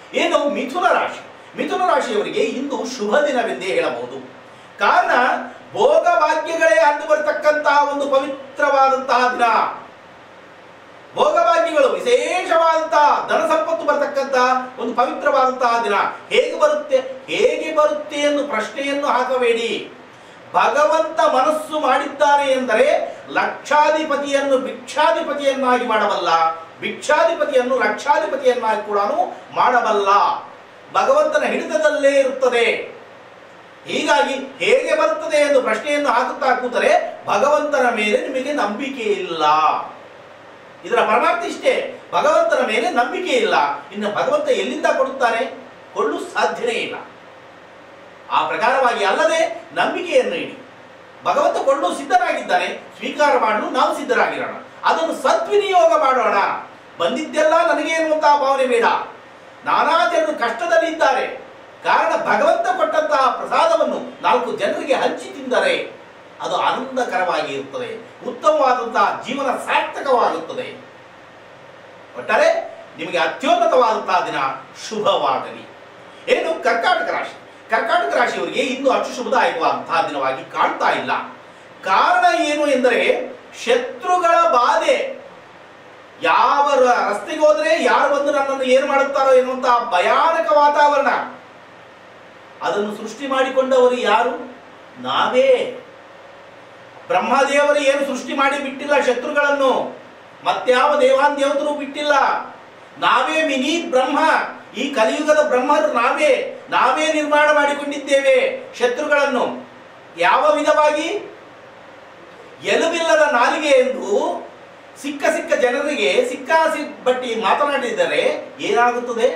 Speaker 2: ಏನು ಮಿಥುನ ರಾಶಿ ಮಿಥುನ ರಾಶಿಯವರಿಗೆ ಇಂದು ಶುಭ ದಿನವೆಂದೇ ಹೇಳಬಹುದು ಕಾರಣ ಭೋಗ ಭಾಗ್ಯಗಳೇ ಹಂದು ಬರತಕ್ಕಂತಹ ಒಂದು ಪವಿತ್ರವಾದಂತಹ ದಿನ ಭೋಗಭಾಗ್ಯಗಳು ವಿಶೇಷವಾದಂತಹ ಧನ ಸಂಪತ್ತು ಬರತಕ್ಕಂತಹ ಒಂದು ಪವಿತ್ರವಾದಂತಹ ದಿನ ಹೇಗೆ ಬರುತ್ತೆ ಹೇಗೆ ಬರುತ್ತೆ ಎಂದು ಪ್ರಶ್ನೆಯನ್ನು ಹಾಕಬೇಡಿ ಭಗವಂತ ಮನಸ್ಸು ಮಾಡಿದ್ದಾನೆ ಎಂದರೆ ಲಕ್ಷಾಧಿಪತಿಯನ್ನು ಭಿಕ್ಷಾಧಿಪತಿಯನ್ನಾಗಿ ಮಾಡಬಲ್ಲ ಭಿಕ್ಷಾಧಿಪತಿಯನ್ನು ಲಕ್ಷಾಧಿಪತಿಯನ್ನಾಗಿ ಕೂಡ ಮಾಡಬಲ್ಲ ಭಗವಂತನ ಹಿಡಿತದಲ್ಲೇ ಇರುತ್ತದೆ ಹೀಗಾಗಿ ಹೇಗೆ ಬರುತ್ತದೆ ಎಂದು ಪ್ರಶ್ನೆಯನ್ನು ಹಾಕುತ್ತಾ ಕೂತರೆ ಭಗವಂತನ ಮೇಲೆ ನಿಮಗೆ ನಂಬಿಕೆ ಇಲ್ಲ ಇದರ ಪರಮಾರ್ಥ ಇಷ್ಟೇ ಭಗವಂತನ ಮೇಲೆ ನಂಬಿಕೆ ಇಲ್ಲ ಇನ್ನು ಭಗವಂತ ಎಲ್ಲಿಂದ ಕೊಡುತ್ತಾನೆ ಕೊಳ್ಳು ಸಾಧ್ಯವೇ ಇಲ್ಲ ಆ ಪ್ರಕಾರವಾಗಿ ಅಲ್ಲದೆ ನಂಬಿಕೆಯನ್ನು ಇಡಿ ಭಗವಂತ ಕೊಳ್ಳು ಸಿದ್ಧರಾಗಿದ್ದಾನೆ ಸ್ವೀಕಾರ ಮಾಡಲು ನಾವು ಸಿದ್ಧರಾಗಿರೋಣ ಅದನ್ನು ಸದ್ವಿನಿಯೋಗ ಮಾಡೋಣ ಬಂದಿದ್ದೆಲ್ಲ ನನಗೆ ಎನ್ನುವಂತಹ ಭಾವನೆ ಬೇಡ ನಾನಾ ಜನರು ಕಷ್ಟದಲ್ಲಿ ಇದ್ದಾರೆ ಕಾರಣ ಭಗವಂತ ಕೊಟ್ಟಂತಹ ಪ್ರಸಾದವನ್ನು ನಾಲ್ಕು ಜನರಿಗೆ ಹಂಚಿ ತಿಂದರೆ ಅದು ಆನಂದಕರವಾಗಿ ಇರುತ್ತದೆ ಉತ್ತಮವಾದಂತಹ ಜೀವನ ಸಾರ್ಥಕವಾಗುತ್ತದೆ ಒಟ್ಟಾರೆ ನಿಮಗೆ ಅತ್ಯುನ್ನತವಾದಂತಹ ದಿನ ಶುಭವಾಗಲಿ ಏನು ಕರ್ಕಾಟಕ ರಾಶಿ ಕರ್ಕಾಟಕ ರಾಶಿಯವರಿಗೆ ಇಂದು ಅಷ್ಟು ಶುಭದಾಯಕವಾದಂತಹ ದಿನವಾಗಿ ಕಾಣ್ತಾ ಇಲ್ಲ ಕಾರಣ ಏನು ಎಂದರೆ ಶತ್ರುಗಳ ಬಾಧೆ ಯಾವ ರ- ರಸ್ತೆಗೆ ಹೋದ್ರೆ ಯಾರು ಬಂದು ನನ್ನನ್ನು ಏನು ಮಾಡುತ್ತಾರೋ ಎನ್ನುವಂತಹ ಭಯಾನಕ ವಾತಾವರಣ ಅದನ್ನು ಸೃಷ್ಟಿ ಮಾಡಿಕೊಂಡವರು ಯಾರು ನಾವೇ ಬ್ರಹ್ಮದೇವರು ಏನು ಸೃಷ್ಟಿ ಮಾಡಿ ಬಿಟ್ಟಿಲ್ಲ ಶತ್ರುಗಳನ್ನು ಮತ್ಯಾವ ದೇವಾನ್ ದೇವತರು ಬಿಟ್ಟಿಲ್ಲ ನಾವೇ ಮಿನಿ ಬ್ರಹ್ಮ ಈ ಕಲಿಯುಗದ ಬ್ರಹ್ಮರು ನಾವೇ ನಾವೇ ನಿರ್ಮಾಣ ಮಾಡಿಕೊಂಡಿದ್ದೇವೆ ಶತ್ರುಗಳನ್ನು ಯಾವ ವಿಧವಾಗಿ ಎಲುಬಿಲ್ಲದ ನಾಲಿಗೆ ಎಂದು ಸಿಕ್ಕ ಸಿಕ್ಕ ಜನರಿಗೆ ಸಿಕ್ಕ ಬಟ್ಟಿ ಮಾತನಾಡಿದರೆ ಏನಾಗುತ್ತದೆ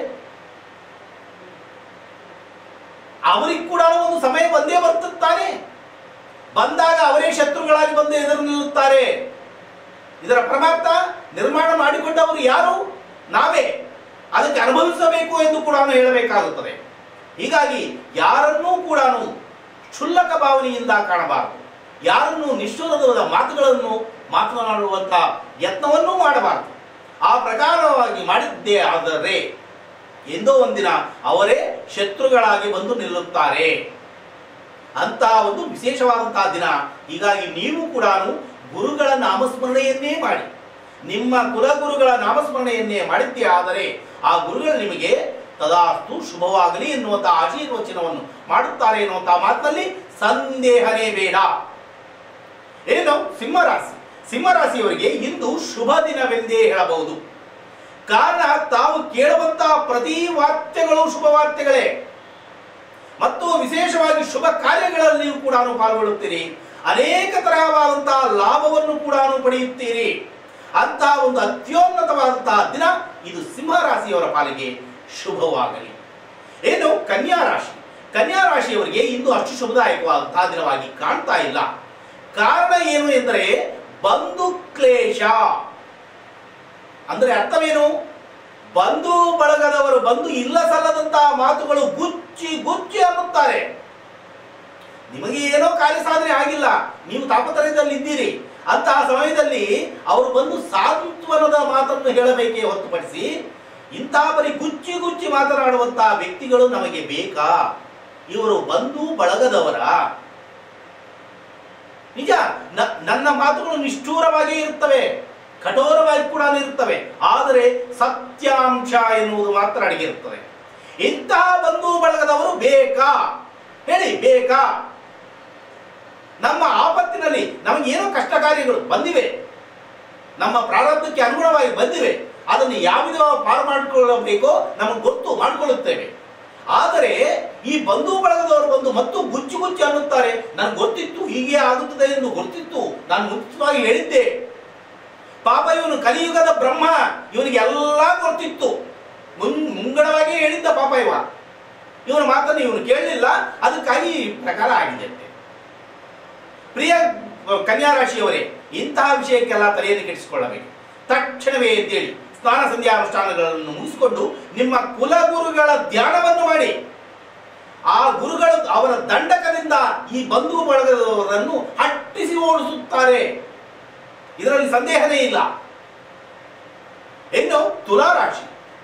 Speaker 2: ಅವರಿಗೆ ಕೂಡ ಒಂದು ಸಮಯ ಬಂದೇ ಬರ್ತುತ್ತಾನೆ ಬಂದಾಗ ಅವರೇ ಶತ್ರುಗಳಾಗಿ ಬಂದು ಎದುರು ನಿಲ್ಲುತ್ತಾರೆ ಇದರ ಪರಮಾರ್ಥ ನಿರ್ಮಾಣ ಮಾಡಿಕೊಂಡವರು ಯಾರು ನಾವೇ ಅದಕ್ಕೆ ಅನುಭವಿಸಬೇಕು ಎಂದು ಕೂಡ ಹೇಳಬೇಕಾಗುತ್ತದೆ ಹೀಗಾಗಿ ಯಾರನ್ನೂ ಕೂಡ ಕ್ಷುಲ್ಲಕ ಭಾವನೆಯಿಂದ ಕಾಣಬಾರದು ಯಾರನ್ನು ನಿಷ್ಠುರದ ಮಾತುಗಳನ್ನು ಮಾತನಾಡುವಂತ ಯತ್ನವನ್ನೂ ಮಾಡಬಾರದು ಆ ಪ್ರಕಾರವಾಗಿ ಮಾಡಿದ್ದೇ ಆದರೆ ಎಂದೋ ಒಂದಿನ ಅವರೇ ಶತ್ರುಗಳಾಗಿ ಬಂದು ನಿಲ್ಲುತ್ತಾರೆ ಅಂತ ಒಂದು ವಿಶೇಷವಾದಂತಹ ದಿನ ಹೀಗಾಗಿ ನೀವು ಕೂಡ ಗುರುಗಳ ನಾಮಸ್ಮರಣೆಯನ್ನೇ ಮಾಡಿ ನಿಮ್ಮ ಕುಲಗುರುಗಳ ನಾಮಸ್ಮರಣೆಯನ್ನೇ ಮಾಡಿದ್ದೇ ಆದರೆ ಆ ಗುರುಗಳು ನಿಮಗೆ ತದಾಸ್ತು ಶುಭವಾಗಲಿ ಎನ್ನುವಂತಹ ಆಶೀರ್ವಚನವನ್ನು ಮಾಡುತ್ತಾರೆ ಎನ್ನುವಂತಹ ಮಾತಿನಲ್ಲಿ ಸಂದೇಹನೇ ಬೇಡ ಏನು ಸಿಂಹರಾಶಿ ಸಿಂಹರಾಶಿಯವರಿಗೆ ಇಂದು ಶುಭ ದಿನವೆಂದೇ ಹೇಳಬಹುದು ಕಾರಣ ತಾವು ಕೇಳುವಂತಹ ಪ್ರತಿ ವಾರ್ತೆಗಳು ಶುಭ ವಾರ್ತೆಗಳೇ ಮತ್ತು ವಿಶೇಷವಾಗಿ ಶುಭ ಕಾರ್ಯಗಳಲ್ಲಿಯೂ ಕೂಡ ಪಾಲ್ಗೊಳ್ಳುತ್ತೀರಿ ಅನೇಕ ತರಹವಾದಂತಹ ಲಾಭವನ್ನು ಕೂಡ ಪಡೆಯುತ್ತೀರಿ ಅಂತಹ ಒಂದು ಅತ್ಯುನ್ನತವಾದಂತಹ ದಿನ ಇದು ಸಿಂಹ ರಾಶಿಯವರ ಪಾಲಿಗೆ ಶುಭವಾಗಲಿ ಏನು ಕನ್ಯಾ ರಾಶಿ ಕನ್ಯಾ ರಾಶಿಯವರಿಗೆ ಇಂದು ಅಷ್ಟು ಶುಭದಾಯಕವಾದಂತಹ ದಿನವಾಗಿ ಕಾಣ್ತಾ ಇಲ್ಲ ಕಾರಣ ಏನು ಎಂದರೆ ಬಂಧು ಕ್ಲೇಶ ಅಂದ್ರೆ ಅರ್ಥವೇನು ಬಂಧು ಬಳಗದವರು ಬಂದು ಇಲ್ಲ ಸಲ್ಲದಂತಹ ಮಾತುಗಳು ಗುಚ್ಚಿ ಗುಚ್ಚಿ ಅನ್ನುತ್ತಾರೆ ನಿಮಗೆ ಏನೋ ಕಾರ್ಯ ಸಾಧನೆ ಆಗಿಲ್ಲ ನೀವು ತಾಪತ್ರಯದಲ್ಲಿ ಇದ್ದೀರಿ ಅಂತಹ ಸಮಯದಲ್ಲಿ ಅವರು ಬಂದು ಸಾಂತ್ವನದ ಮಾತನ್ನು ಹೇಳಬೇಕೇ ಹೊರತುಪಡಿಸಿ ಇಂತಹ ಬರೀ ಗುಚ್ಚಿ ಗುಚ್ಚಿ ಮಾತನಾಡುವಂತಹ ವ್ಯಕ್ತಿಗಳು ನಮಗೆ ಬೇಕಾ ಇವರು ಬಂಧು ಬಳಗದವರ ನಿಜ ನ- ನನ್ನ ಮಾತುಗಳು ನಿಷ್ಠೂರವಾಗಿ ಇರುತ್ತವೆ ಕಠೋರವಾಗಿ ಕೂಡ ಇರುತ್ತವೆ ಆದರೆ ಸತ್ಯಾಂಶ ಎನ್ನುವುದು ಮಾತ್ರ ಅಡಗಿರುತ್ತದೆ ಇಂತಹ ಬಂಧು ಬಳಗದವರು ಬೇಕಾ ಹೇಳಿ ಬೇಕಾ ನಮ್ಮ ಆಪತ್ತಿನಲ್ಲಿ ನಮಗೆ ಏನೋ ಕಷ್ಟ ಕಾರ್ಯಗಳು ಬಂದಿವೆ ನಮ್ಮ ಪ್ರಾರಬ್ಧಕ್ಕೆ ಅನುಗುಣವಾಗಿ ಬಂದಿವೆ ಅದನ್ನು ಯಾವ ವಿಧವಾಗಿ ಪಾರು ಮಾಡಿಕೊಳ್ಳಬೇಕೋ ನಮಗೆ ಗೊತ್ತು ಮಾಡಿಕೊಳ್ಳುತ್ತೇವೆ ಆದರೆ ಈ ಬಂಧು ಬಳಗದವರು ಬಂದು ಮತ್ತು ಗುಚ್ಚಿ ಗುಚ್ಚಿ ಅನ್ನುತ್ತಾರೆ ನನಗೆ ಗೊತ್ತಿತ್ತು ಹೀಗೆ ಆಗುತ್ತದೆ ಎಂದು ಗೊತ್ತಿತ್ತು ನಾನು ಮುಂಚಿತವಾಗಿ ಹೇಳಿದ್ದೆ ಪಾಪ ಇವನು ಕಲಿಯುಗದ ಬ್ರಹ್ಮ ಇವನಿಗೆ ಎಲ್ಲ ಗೊತ್ತಿತ್ತು ಮುನ್ ಮುಂಗಡವಾಗಿ ಹೇಳಿದ್ದ ಪಾಪ ಇವ ಇವನ ಮಾತನ್ನು ಇವನು ಕೇಳಲಿಲ್ಲ ಅದಕ್ಕಾಗಿ ಈ ಪ್ರಕಾರ ಆಗಿದೆ ಅಂತೆ. ಪ್ರಿಯ ಕನ್ಯಾ ರಾಶಿಯವರೇ ಇಂತಹ ವಿಷಯಕ್ಕೆಲ್ಲ ತಲೆಯನ್ನು ಕೆಡಿಸಿಕೊಳ್ಳಬೇಕು ತಕ್ಷಣವೇ ಎದ್ದೇಳಿ ಸ್ನಾನ ಸಂಧ್ಯಾ ಅನುಷ್ಠಾನಗಳನ್ನು ಮುಗಿಸಿಕೊಂಡು ನಿಮ್ಮ ಕುಲಗುರುಗಳ ಧ್ಯಾನವನ್ನು ಮಾಡಿ ಆ ಗುರುಗಳು ಅವರ ದಂಡಕದಿಂದ ಈ ಬಂಧು ಬಳಗದವರನ್ನು ಹಟ್ಟಿಸಿ ಓಡಿಸುತ್ತಾರೆ ಇದರಲ್ಲಿ ಸಂದೇಹನೇ ಇಲ್ಲ ಇನ್ನು ತುಲಾರಾಶಿ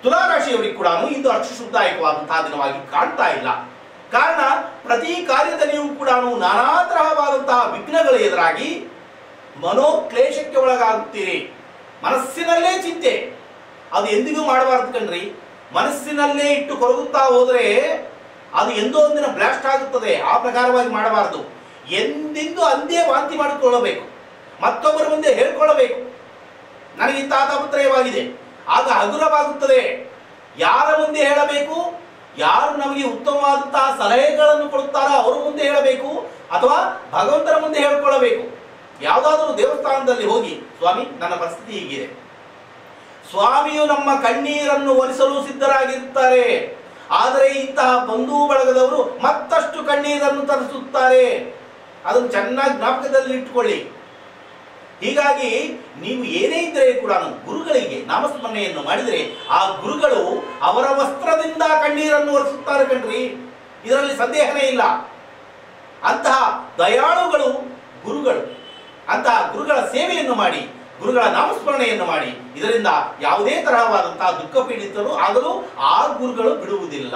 Speaker 2: ತುಲಾರಾಶಿಯವರಿಗೆ ಕೂಡ ಇಂದು ಅಕ್ಷುಶುದ್ಧಾಯಕವಾದಂತಹ ದಿನವಾಗಿ ಕಾಣ್ತಾ ಇಲ್ಲ ಕಾರಣ ಪ್ರತಿ ಕಾರ್ಯದಲ್ಲಿಯೂ ಕೂಡ ನಾನಾ ತರಹವಾದಂತಹ ವಿಘ್ನಗಳು ಎದುರಾಗಿ ಮನೋಕ್ಲೇಶಕ್ಕೆ ಒಳಗಾಗುತ್ತೀರಿ ಮನಸ್ಸಿನಲ್ಲೇ ಚಿಂತೆ ಅದು ಎಂದಿಗೂ ಮಾಡಬಾರದು ಕಣ್ರಿ ಮನಸ್ಸಿನಲ್ಲೇ ಇಟ್ಟು ಕೊರಗುತ್ತಾ ಹೋದರೆ ಅದು ಎಂದೋ ಒಂದಿನ ಬ್ಲಾಸ್ಟ್ ಆಗುತ್ತದೆ ಆ ಪ್ರಕಾರವಾಗಿ ಮಾಡಬಾರದು ಎಂದೆಂದು ಅಂದೇ ವಾಂತಿ ಮಾಡಿಕೊಳ್ಳಬೇಕು ಮತ್ತೊಬ್ಬರ ಮುಂದೆ ಹೇಳ್ಕೊಳ್ಳಬೇಕು ನನಗೆ ತಾತಾಪತ್ರಯವಾಗಿದೆ ಆಗ ಹಗುರವಾಗುತ್ತದೆ ಯಾರ ಮುಂದೆ ಹೇಳಬೇಕು ಯಾರು ನಮಗೆ ಉತ್ತಮವಾದಂತಹ ಸಲಹೆಗಳನ್ನು ಕೊಡುತ್ತಾರೋ ಅವರ ಮುಂದೆ ಹೇಳಬೇಕು ಅಥವಾ ಭಗವಂತನ ಮುಂದೆ ಹೇಳ್ಕೊಳ್ಳಬೇಕು ಯಾವುದಾದರೂ ದೇವಸ್ಥಾನದಲ್ಲಿ ಹೋಗಿ ಸ್ವಾಮಿ ನನ್ನ ಪರಿಸ್ಥಿತಿ ಹೀಗಿದೆ ಸ್ವಾಮಿಯು ನಮ್ಮ ಕಣ್ಣೀರನ್ನು ಒರೆಸಲು ಸಿದ್ಧರಾಗಿರುತ್ತಾರೆ ಆದರೆ ಇಂತಹ ಬಂಧು ಬಳಗದವರು ಮತ್ತಷ್ಟು ಕಣ್ಣೀರನ್ನು ತರಿಸುತ್ತಾರೆ ಅದನ್ನು ಚೆನ್ನಾಗಿ ಜ್ಞಾಪಕದಲ್ಲಿ ಇಟ್ಟುಕೊಳ್ಳಿ ಹೀಗಾಗಿ ನೀವು ಏನೇ ಇದ್ದರೆ ಕೂಡ ಗುರುಗಳಿಗೆ ನಾಮಸ್ಮರಣೆಯನ್ನು ಮಾಡಿದರೆ ಆ ಗುರುಗಳು ಅವರ ವಸ್ತ್ರದಿಂದ ಕಣ್ಣೀರನ್ನು ಒರೆಸುತ್ತಾರೆ ಕಣ್ರಿ ಇದರಲ್ಲಿ ಸಂದೇಹನೇ ಇಲ್ಲ ಅಂತಹ ದಯಾಳುಗಳು ಗುರುಗಳು ಅಂತಹ ಗುರುಗಳ ಸೇವೆಯನ್ನು ಮಾಡಿ ಗುರುಗಳ ನಾಮಸ್ಮರಣೆಯನ್ನು ಮಾಡಿ ಇದರಿಂದ ಯಾವುದೇ ತರಹವಾದಂತಹ ದುಃಖ ಪೀಡಿತರು ಆಗಲು ಆ ಗುರುಗಳು ಬಿಡುವುದಿಲ್ಲ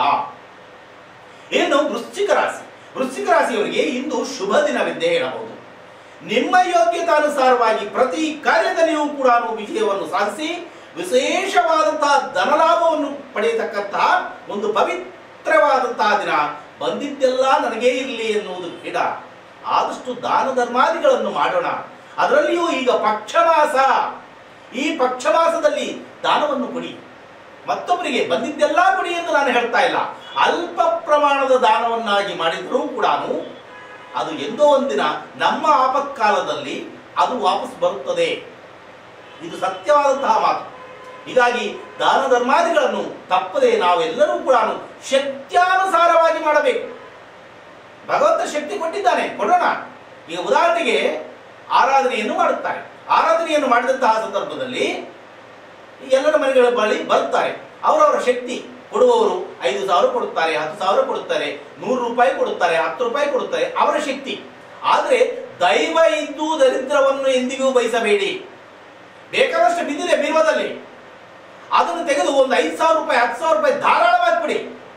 Speaker 2: ಇನ್ನು ವೃಶ್ಚಿಕ ರಾಶಿ ವೃಶ್ಚಿಕ ರಾಶಿಯವರಿಗೆ ಇಂದು ಶುಭ ದಿನವೆಂದೇ ಹೇಳಬಹುದು ನಿಮ್ಮ ಯೋಗ್ಯತಾನುಸಾರವಾಗಿ ಪ್ರತಿ ಕಾರ್ಯದಲ್ಲಿಯೂ ಕೂಡ ವಿಜಯವನ್ನು ಸಾಧಿಸಿ ವಿಶೇಷವಾದಂತಹ ಧನಲಾಭವನ್ನು ಪಡೆಯತಕ್ಕಂತಹ ಒಂದು ಪವಿತ್ರವಾದಂತಹ ದಿನ ಬಂದಿದ್ದೆಲ್ಲ ನನಗೇ ಇರಲಿ ಎನ್ನುವುದು ಬೇಡ ಆದಷ್ಟು ದಾನ ಧರ್ಮಾದಿಗಳನ್ನು ಮಾಡೋಣ ಅದರಲ್ಲಿಯೂ ಈಗ ಪಕ್ಷಮಾಸ ಈ ಪಕ್ಷಮಾಸದಲ್ಲಿ ದಾನವನ್ನು ಕೊಡಿ ಮತ್ತೊಬ್ಬರಿಗೆ ಬಂದಿದ್ದೆಲ್ಲ ಕೊಡಿ ಎಂದು ನಾನು ಹೇಳ್ತಾ ಇಲ್ಲ ಅಲ್ಪ ಪ್ರಮಾಣದ ದಾನವನ್ನಾಗಿ ಮಾಡಿದರೂ ಕೂಡ ಅದು ಎಂದೋ ಒಂದಿನ ನಮ್ಮ ಆಪತ್ಕಾಲದಲ್ಲಿ ಅದು ವಾಪಸ್ ಬರುತ್ತದೆ ಇದು ಸತ್ಯವಾದಂತಹ ಮಾತು ಹೀಗಾಗಿ ದಾನ ಧರ್ಮಾದಿಗಳನ್ನು ತಪ್ಪದೆ ನಾವೆಲ್ಲರೂ ಕೂಡ ಶಕ್ತ್ಯಾನುಸಾರವಾಗಿ ಮಾಡಬೇಕು ಭಗವಂತ ಶಕ್ತಿ ಕೊಟ್ಟಿದ್ದಾನೆ ಕೊಡೋಣ ಈಗ ಉದಾಹರಣೆಗೆ ಆರಾಧನೆಯನ್ನು ಮಾಡುತ್ತಾರೆ ಆರಾಧನೆಯನ್ನು ಮಾಡಿದಂತಹ ಸಂದರ್ಭದಲ್ಲಿ ಎಲ್ಲರ ಮನೆಗಳ ಬಳಿ ಬರ್ತಾರೆ ಅವರವರ ಶಕ್ತಿ ಕೊಡುವವರು ಐದು ಸಾವಿರ ಕೊಡುತ್ತಾರೆ ಹತ್ತು ಸಾವಿರ ಕೊಡುತ್ತಾರೆ ನೂರು ರೂಪಾಯಿ ಕೊಡುತ್ತಾರೆ ಹತ್ತು ರೂಪಾಯಿ ಕೊಡುತ್ತಾರೆ ಅವರ ಶಕ್ತಿ ಆದರೆ ದೈವ ಇದ್ದು ದರಿದ್ರವನ್ನು ಎಂದಿಗೂ ಬಯಸಬೇಡಿ ಬೇಕಾದಷ್ಟು ಬಿದ್ದಿದೆ ಬೀರ್ವದಲ್ಲಿ ಅದನ್ನು ತೆಗೆದು ಒಂದು ಐದು ಸಾವಿರ ರೂಪಾಯಿ ಹತ್ತು ಸಾವಿರ ರೂಪಾಯಿ ಧಾರಾಳವಾಗಿ ಕೊಡಿ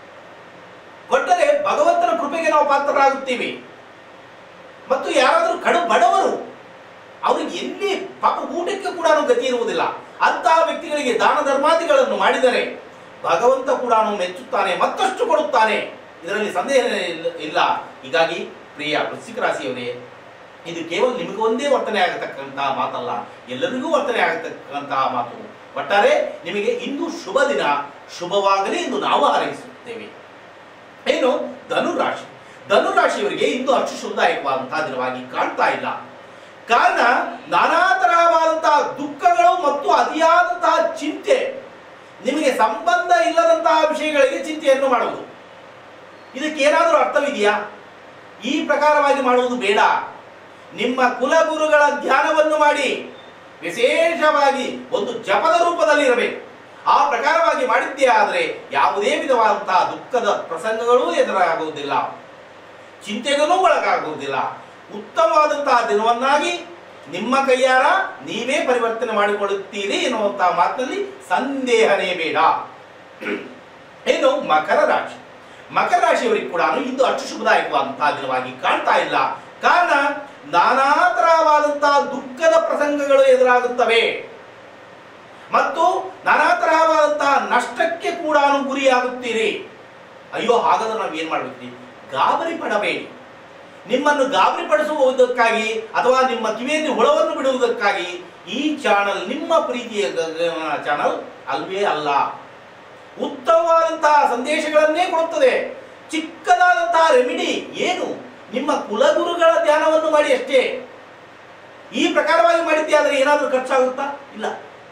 Speaker 2: ಕೊಟ್ಟರೆ ಭಗವಂತನ ಕೃಪೆಗೆ ನಾವು ಪಾತ್ರರಾಗುತ್ತೀವಿ ಮತ್ತು ಯಾರಾದರೂ ಕಡು ಬಡವರು ಅವರಿಗೆ ಎಲ್ಲಿ ಪಾಪ ಊಟಕ್ಕೆ ಕೂಡ ಗತಿ ಇರುವುದಿಲ್ಲ ಅಂತಹ ವ್ಯಕ್ತಿಗಳಿಗೆ ದಾನ ಧರ್ಮಾದಿಗಳನ್ನು ಮಾಡಿದರೆ ಭಗವಂತ ಕೂಡ ಮೆಚ್ಚುತ್ತಾನೆ ಮತ್ತಷ್ಟು ಕೊಡುತ್ತಾನೆ ಇದರಲ್ಲಿ ಸಂದೇಹ ಇಲ್ಲ- ಇಲ್ಲ ಹೀಗಾಗಿ ಪ್ರಿಯ ವೃಶ್ಚಿಕ ರಾಶಿಯವರೇ ಇದು ಕೇವಲ ನಿಮಗೆ ಒಂದೇ ವರ್ತನೆ ಆಗತಕ್ಕಂತಹ ಮಾತಲ್ಲ ಎಲ್ಲರಿಗೂ ವರ್ತನೆ ಆಗತಕ್ಕಂತಹ ಮಾತು ಒಟ್ಟಾರೆ ನಿಮಗೆ ಇಂದು ಶುಭ ದಿನ ಶುಭವಾಗಲಿ ಎಂದು ನಾವು ಹಾರೈಸುತ್ತೇವೆ ಏನು ಧನುರಾಶಿ ಧನುರಾಶಿಯವರಿಗೆ ಇಂದು ಅಷ್ಟು ಶುಭದಾಯಕವಾದಂತಹ ದಿನವಾಗಿ ಕಾಣ್ತಾ ಇಲ್ಲ ಕಾರಣ ನಾನಾ ತರಹವಾದಂತಹ ದುಃಖಗಳು ಮತ್ತು ಅತಿಯಾದಂತಹ ಚಿಂತೆ ನಿಮಗೆ ಸಂಬಂಧ ಇಲ್ಲದಂತಹ ವಿಷಯಗಳಿಗೆ ಚಿಂತೆಯನ್ನು ಮಾಡುವುದು ಇದಕ್ಕೆ ಏನಾದರೂ ಅರ್ಥವಿದೆಯಾ ಈ ಪ್ರಕಾರವಾಗಿ ಮಾಡುವುದು ಬೇಡ ನಿಮ್ಮ ಕುಲಗುರುಗಳ ಧ್ಯಾನವನ್ನು ಮಾಡಿ ವಿಶೇಷವಾಗಿ ಒಂದು ಜಪದ ರೂಪದಲ್ಲಿ ಇರಬೇಕು ಆ ಪ್ರಕಾರವಾಗಿ ಮಾಡಿದ್ದೇ ಆದರೆ ಯಾವುದೇ ವಿಧವಾದಂತಹ ದುಃಖದ ಪ್ರಸಂಗಗಳೂ ಎದುರಾಗುವುದಿಲ್ಲ ಚಿಂತೆಗೂ ಒಳಗಾಗುವುದಿಲ್ಲ ಉತ್ತಮವಾದಂತಹ ದಿನವನ್ನಾಗಿ ನಿಮ್ಮ ಕೈಯಾರ ನೀವೇ ಪರಿವರ್ತನೆ ಮಾಡಿಕೊಳ್ಳುತ್ತೀರಿ ಎನ್ನುವಂತಹ ಮಾತಿನಲ್ಲಿ ಸಂದೇಹನೇ ಬೇಡ ಇನ್ನು ಮಕರ ರಾಶಿ ಮಕರ ರಾಶಿಯವರಿಗೆ ಕೂಡ ಇಂದು ಅಷ್ಟು ಶುಭದಾಯಕವಾದಂತಹ ದಿನವಾಗಿ ಕಾಣ್ತಾ ಇಲ್ಲ ಕಾರಣ ನಾನಾ ತರಹವಾದಂತಹ ದುಃಖದ ಪ್ರಸಂಗಗಳು ಎದುರಾಗುತ್ತವೆ ಮತ್ತು ನಾನಾ ತರಹವಾದಂತಹ ನಷ್ಟಕ್ಕೆ ಕೂಡ ಗುರಿಯಾಗುತ್ತೀರಿ ಅಯ್ಯೋ ಹಾಗಾದ್ರೆ ನಾವು ಏನ್ ಮಾಡ್ಬೇಕ್ರಿ ಗಾಬರಿ ಪಡಬೇಡಿ ನಿಮ್ಮನ್ನು ಗಾಬರಿ ಪಡಿಸುವುದಕ್ಕಾಗಿ ಅಥವಾ ನಿಮ್ಮ ಕಿವಿಯಲ್ಲಿ ಹುಳವನ್ನು ಬಿಡುವುದಕ್ಕಾಗಿ ಈ ಚಾನಲ್ ನಿಮ್ಮ ಪ್ರೀತಿಯ ಚಾನಲ್ ಅಲ್ವೇ ಅಲ್ಲ ಉತ್ತಮವಾದಂತಹ ಸಂದೇಶಗಳನ್ನೇ ಕೊಡುತ್ತದೆ ಚಿಕ್ಕದಾದಂತಹ ರೆಮಿಡಿ ಏನು ನಿಮ್ಮ ಕುಲಗುರುಗಳ ಧ್ಯಾನವನ್ನು ಮಾಡಿ ಅಷ್ಟೇ ಈ ಪ್ರಕಾರವಾಗಿ ಮಾಡಿದ್ದೆ ಆದರೆ ಏನಾದರೂ ಖರ್ಚಾಗುತ್ತಾ ಇಲ್ಲ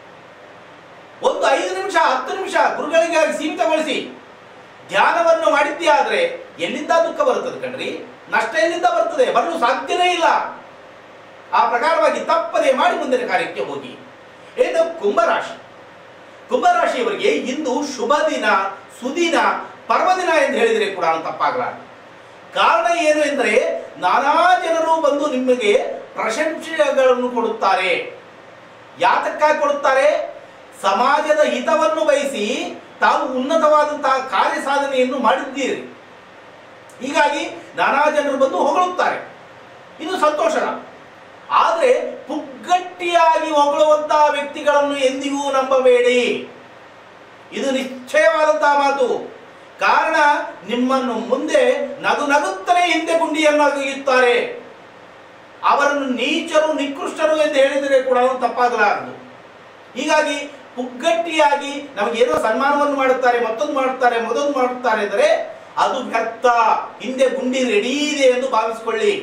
Speaker 2: ಒಂದು ಐದು ನಿಮಿಷ ಹತ್ತು ನಿಮಿಷ ಗುರುಗಳಿಗಾಗಿ ಸೀಮಿತಗೊಳಿಸಿ ಧ್ಯಾನವನ್ನು ಮಾಡಿದ್ದೇ ಆದರೆ ಎಲ್ಲಿಂದ ದುಃಖ ಬರುತ್ತದೆ ಕಣ್ರಿ ನಷ್ಟ ಎಲ್ಲಿಂದ ಬರ್ತದೆ ಬರಲು ಸಾಧ್ಯನೇ ಇಲ್ಲ ಆ ಪ್ರಕಾರವಾಗಿ ತಪ್ಪದೆ ಮಾಡಿ ಮುಂದಿನ ಕಾರ್ಯಕ್ಕೆ ಹೋಗಿ ಏನು ಕುಂಭರಾಶಿ ಕುಂಭರಾಶಿಯವರಿಗೆ ಇಂದು ಶುಭ ದಿನ ಸುದಿನ ಪರ್ವದಿನ ಎಂದು ಹೇಳಿದರೆ ಕೂಡ ತಪ್ಪಾಗಲಾರದು ಕಾರಣ ಏನು ಎಂದರೆ ನಾನಾ ಜನರು ಬಂದು ನಿಮಗೆ ಪ್ರಶಂಸೆಗಳನ್ನು ಕೊಡುತ್ತಾರೆ ಯಾತಕ್ಕಾಗಿ ಕೊಡುತ್ತಾರೆ ಸಮಾಜದ ಹಿತವನ್ನು ಬಯಸಿ ತಾವು ಉನ್ನತವಾದಂತಹ ಕಾರ್ಯ ಸಾಧನೆಯನ್ನು ಮಾಡಿದ್ದೀರಿ ಹೀಗಾಗಿ ನಾನಾ ಜನರು ಬಂದು ಹೊಗಳುತ್ತಾರೆ ಇದು ಸಂತೋಷದ ಆದರೆ ಪುಗ್ಗಟ್ಟಿಯಾಗಿ ಹೊಗಳುವಂತಹ ವ್ಯಕ್ತಿಗಳನ್ನು ಎಂದಿಗೂ ನಂಬಬೇಡಿ ಇದು ನಿಶ್ಚಯವಾದಂತಹ ಮಾತು ಕಾರಣ ನಿಮ್ಮನ್ನು ಮುಂದೆ ನಗು ನಗುತ್ತಲೇ ಹಿಂದೆ ಗುಂಡಿಯನ್ನು ಅಗೆಯುತ್ತಾರೆ ಅವರನ್ನು ನೀಚರು ನಿಕೃಷ್ಟರು ಎಂದು ಹೇಳಿದರೆ ಕೂಡ ತಪ್ಪಾಗಲಾರದು ಹೀಗಾಗಿ ಪುಗ್ಗಟ್ಟಿಯಾಗಿ ನಮಗೇನೋ ಸನ್ಮಾನವನ್ನು ಮಾಡುತ್ತಾರೆ ಮತ್ತೊಂದು ಮಾಡುತ್ತಾರೆ ಮತ್ತೊಂದು ಮಾಡುತ್ತಾರೆ ಅಂದರೆ ಅದು ವ್ಯರ್ಥ ಹಿಂದೆ ಗುಂಡಿ ರೆಡಿ ಇದೆ ಎಂದು ಭಾವಿಸಿಕೊಳ್ಳಿ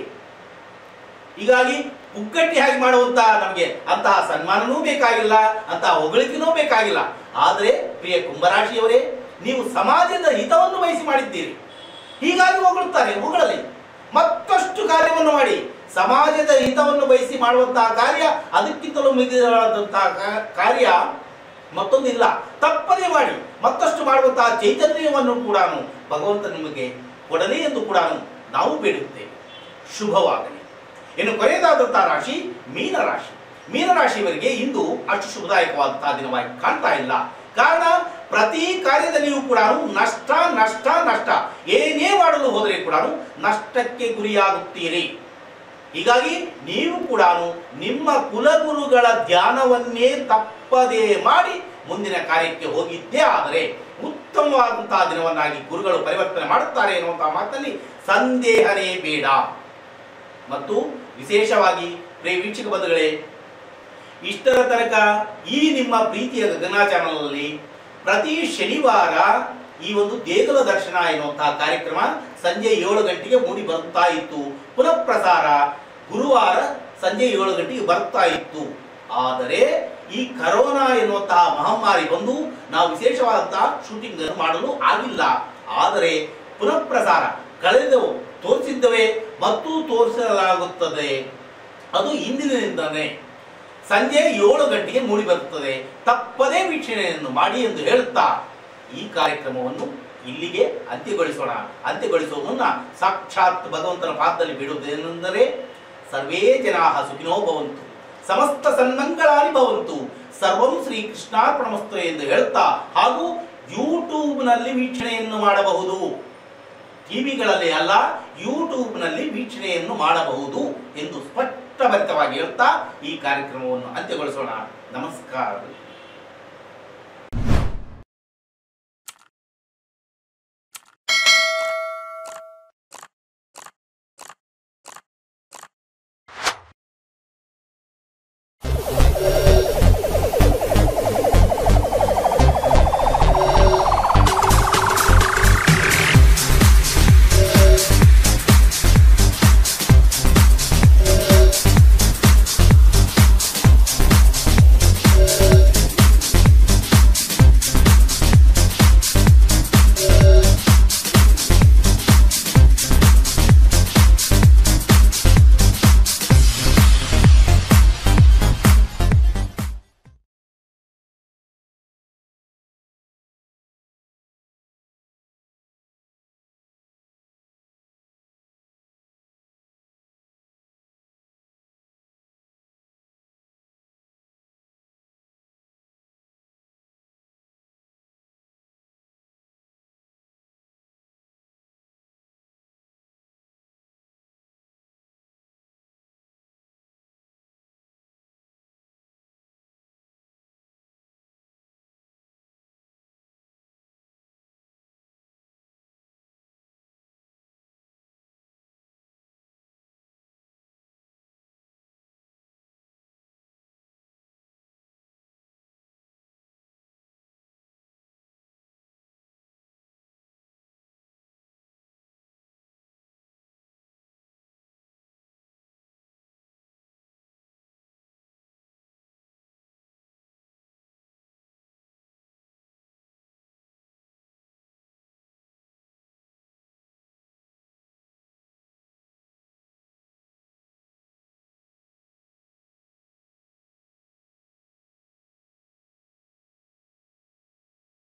Speaker 2: ಹೀಗಾಗಿ ಪುಗ್ಗಟ್ಟಿ ಹಾಗೆ ಮಾಡುವಂತಹ ನಮಗೆ ಅಂತಹ ಸನ್ಮಾನನೂ ಬೇಕಾಗಿಲ್ಲ ಅಂತಹ ಹೊಗಳಿಕೆನೂ ಬೇಕಾಗಿಲ್ಲ ಆದರೆ ಪ್ರಿಯ ಕುಂಭರಾಶಿಯವರೇ ನೀವು ಸಮಾಜದ ಹಿತವನ್ನು ಬಯಸಿ ಮಾಡಿದ್ದೀರಿ ಹೀಗಾಗಿ ಹೊಗಳುತ್ತಾರೆ ಹೊಗಳಲಿ ಮತ್ತಷ್ಟು ಕಾರ್ಯವನ್ನು ಮಾಡಿ ಸಮಾಜದ ಹಿತವನ್ನು ಬಯಸಿ ಮಾಡುವಂತಹ ಕಾರ್ಯ ಅದಕ್ಕಿಂತಲೂ ಮಿಗಿಲಾದಂತಹ ಕಾ- ಕಾರ್ಯ ಮತ್ತೊಂದಿಲ್ಲ ತಪ್ಪದೇ ಮಾಡಿ ಮತ್ತಷ್ಟು ಮಾಡುವಂತಹ ಚೈತನ್ಯವನ್ನು ಕೂಡ ಭಗವಂತ ನಿಮಗೆ ಕೊಡಲಿ ಎಂದು ಕೂಡ ನಾವು ಬೇಡುತ್ತೇವೆ ಶುಭವಾಗಲಿ ಇನ್ನು ಕೊನೆಯದಾದಂತಹ ರಾಶಿ ಮೀನರಾಶಿ ಮೀನರಾಶಿಯವರಿಗೆ ಇಂದು ಅಷ್ಟು ಶುಭದಾಯಕವಾದಂತಹ ದಿನವಾಗಿ ಕಾಣ್ತಾ ಇಲ್ಲ ಕಾರಣ ಪ್ರತಿ ಕಾರ್ಯದಲ್ಲಿಯೂ ಕೂಡ ನಷ್ಟ ನಷ್ಟ ನಷ್ಟ ಏನೇ ಮಾಡಲು ಹೋದರೆ ಕೂಡ ನಷ್ಟಕ್ಕೆ ಗುರಿಯಾಗುತ್ತೀರಿ ಹೀಗಾಗಿ ನೀವು ಕೂಡ ನಿಮ್ಮ ಕುಲಗುರುಗಳ ಧ್ಯಾನವನ್ನೇ ತಪ್ಪದೇ ಮಾಡಿ ಮುಂದಿನ ಕಾರ್ಯಕ್ಕೆ ಹೋಗಿದ್ದೇ ಆದರೆ ಉತ್ತಮವಾದಂತಹ ದಿನವನ್ನಾಗಿ ಗುರುಗಳು ಪರಿವರ್ತನೆ ಮಾಡುತ್ತಾರೆ ಎನ್ನುವಂತಹ ಮಾತಲ್ಲಿ ಸಂದೇಹನೇ ಬೇಡ ಮತ್ತು ವಿಶೇಷವಾಗಿ ಪ್ರಿಯ ವೀಕ್ಷಕ ಬಂಧುಗಳೇ ಇಷ್ಟರ ತನಕ ಈ ನಿಮ್ಮ ಪ್ರೀತಿಯ ಗಗನ ಚಾನಲ್ನಲ್ಲಿ ಪ್ರತಿ ಶನಿವಾರ ಈ ಒಂದು ದೇಗುಲ ದರ್ಶನ ಎನ್ನುವಂತಹ ಕಾರ್ಯಕ್ರಮ ಸಂಜೆ ಏಳು ಗಂಟೆಗೆ ಮೂಡಿ ಬರುತ್ತಾ ಇತ್ತು ಪುನಃ ಪ್ರಸಾರ ಗುರುವಾರ ಸಂಜೆ ಏಳು ಗಂಟೆಗೆ ಬರ್ತಾ ಇತ್ತು ಆದರೆ ಈ ಕರೋನಾ ಎನ್ನುವಂತಹ ಮಹಾಮಾರಿ ಬಂದು ನಾವು ವಿಶೇಷವಾದಂತಹ ಶೂಟಿಂಗ್ ಅನ್ನು ಮಾಡಲು ಆಗಿಲ್ಲ ಆದರೆ ಪುನಃ ಪ್ರಸಾರ ಕಳೆದವು ತೋರಿಸಿದ್ದವೇ ಮತ್ತು ತೋರಿಸಲಾಗುತ್ತದೆ ಅದು ಇಂದಿನಿಂದನೇ ಸಂಜೆ ಏಳು ಗಂಟೆಗೆ ಮೂಡಿ ಬರುತ್ತದೆ ತಪ್ಪದೇ ವೀಕ್ಷಣೆಯನ್ನು ಮಾಡಿ ಎಂದು ಹೇಳುತ್ತಾ ಈ ಕಾರ್ಯಕ್ರಮವನ್ನು ಇಲ್ಲಿಗೆ ಅಂತ್ಯಗೊಳಿಸೋಣ ಅಂತ್ಯಗೊಳಿಸುವ ಮುನ್ನ ಸಾಕ್ಷಾತ್ ಭಗವಂತನ ಪಾದದಲ್ಲಿ ಬಿಡುವುದೇನೆಂದರೆ ಸರ್ವೇ ಜನಾ ಸುಖಿನೋ ಭವಂತು ಸಮಸ್ತ ಸನ್ಮಂಗಳಾನಿ ಭವಂತು ಸರ್ವಂ ಶ್ರೀ ಕೃಷ್ಣಾರ್ಪಣಮಸ್ತು ಎಂದು ಹೇಳುತ್ತಾ ಹಾಗೂ ಯೂಟ್ಯೂಬ್ನಲ್ಲಿ ವೀಕ್ಷಣೆಯನ್ನು ಮಾಡಬಹುದು ಟಿವಿಗಳಲ್ಲಿ ಅಲ್ಲ ಯೂಟ್ಯೂಬ್ನಲ್ಲಿ ವೀಕ್ಷಣೆಯನ್ನು ಮಾಡಬಹುದು ಎಂದು ಸ್ಪಷ್ಟಭರಿತವಾಗಿ ಹೇಳ್ತಾ ಈ ಕಾರ್ಯಕ್ರಮವನ್ನು ಅಂತ್ಯಗೊಳಿಸೋಣ ನಮಸ್ಕಾರ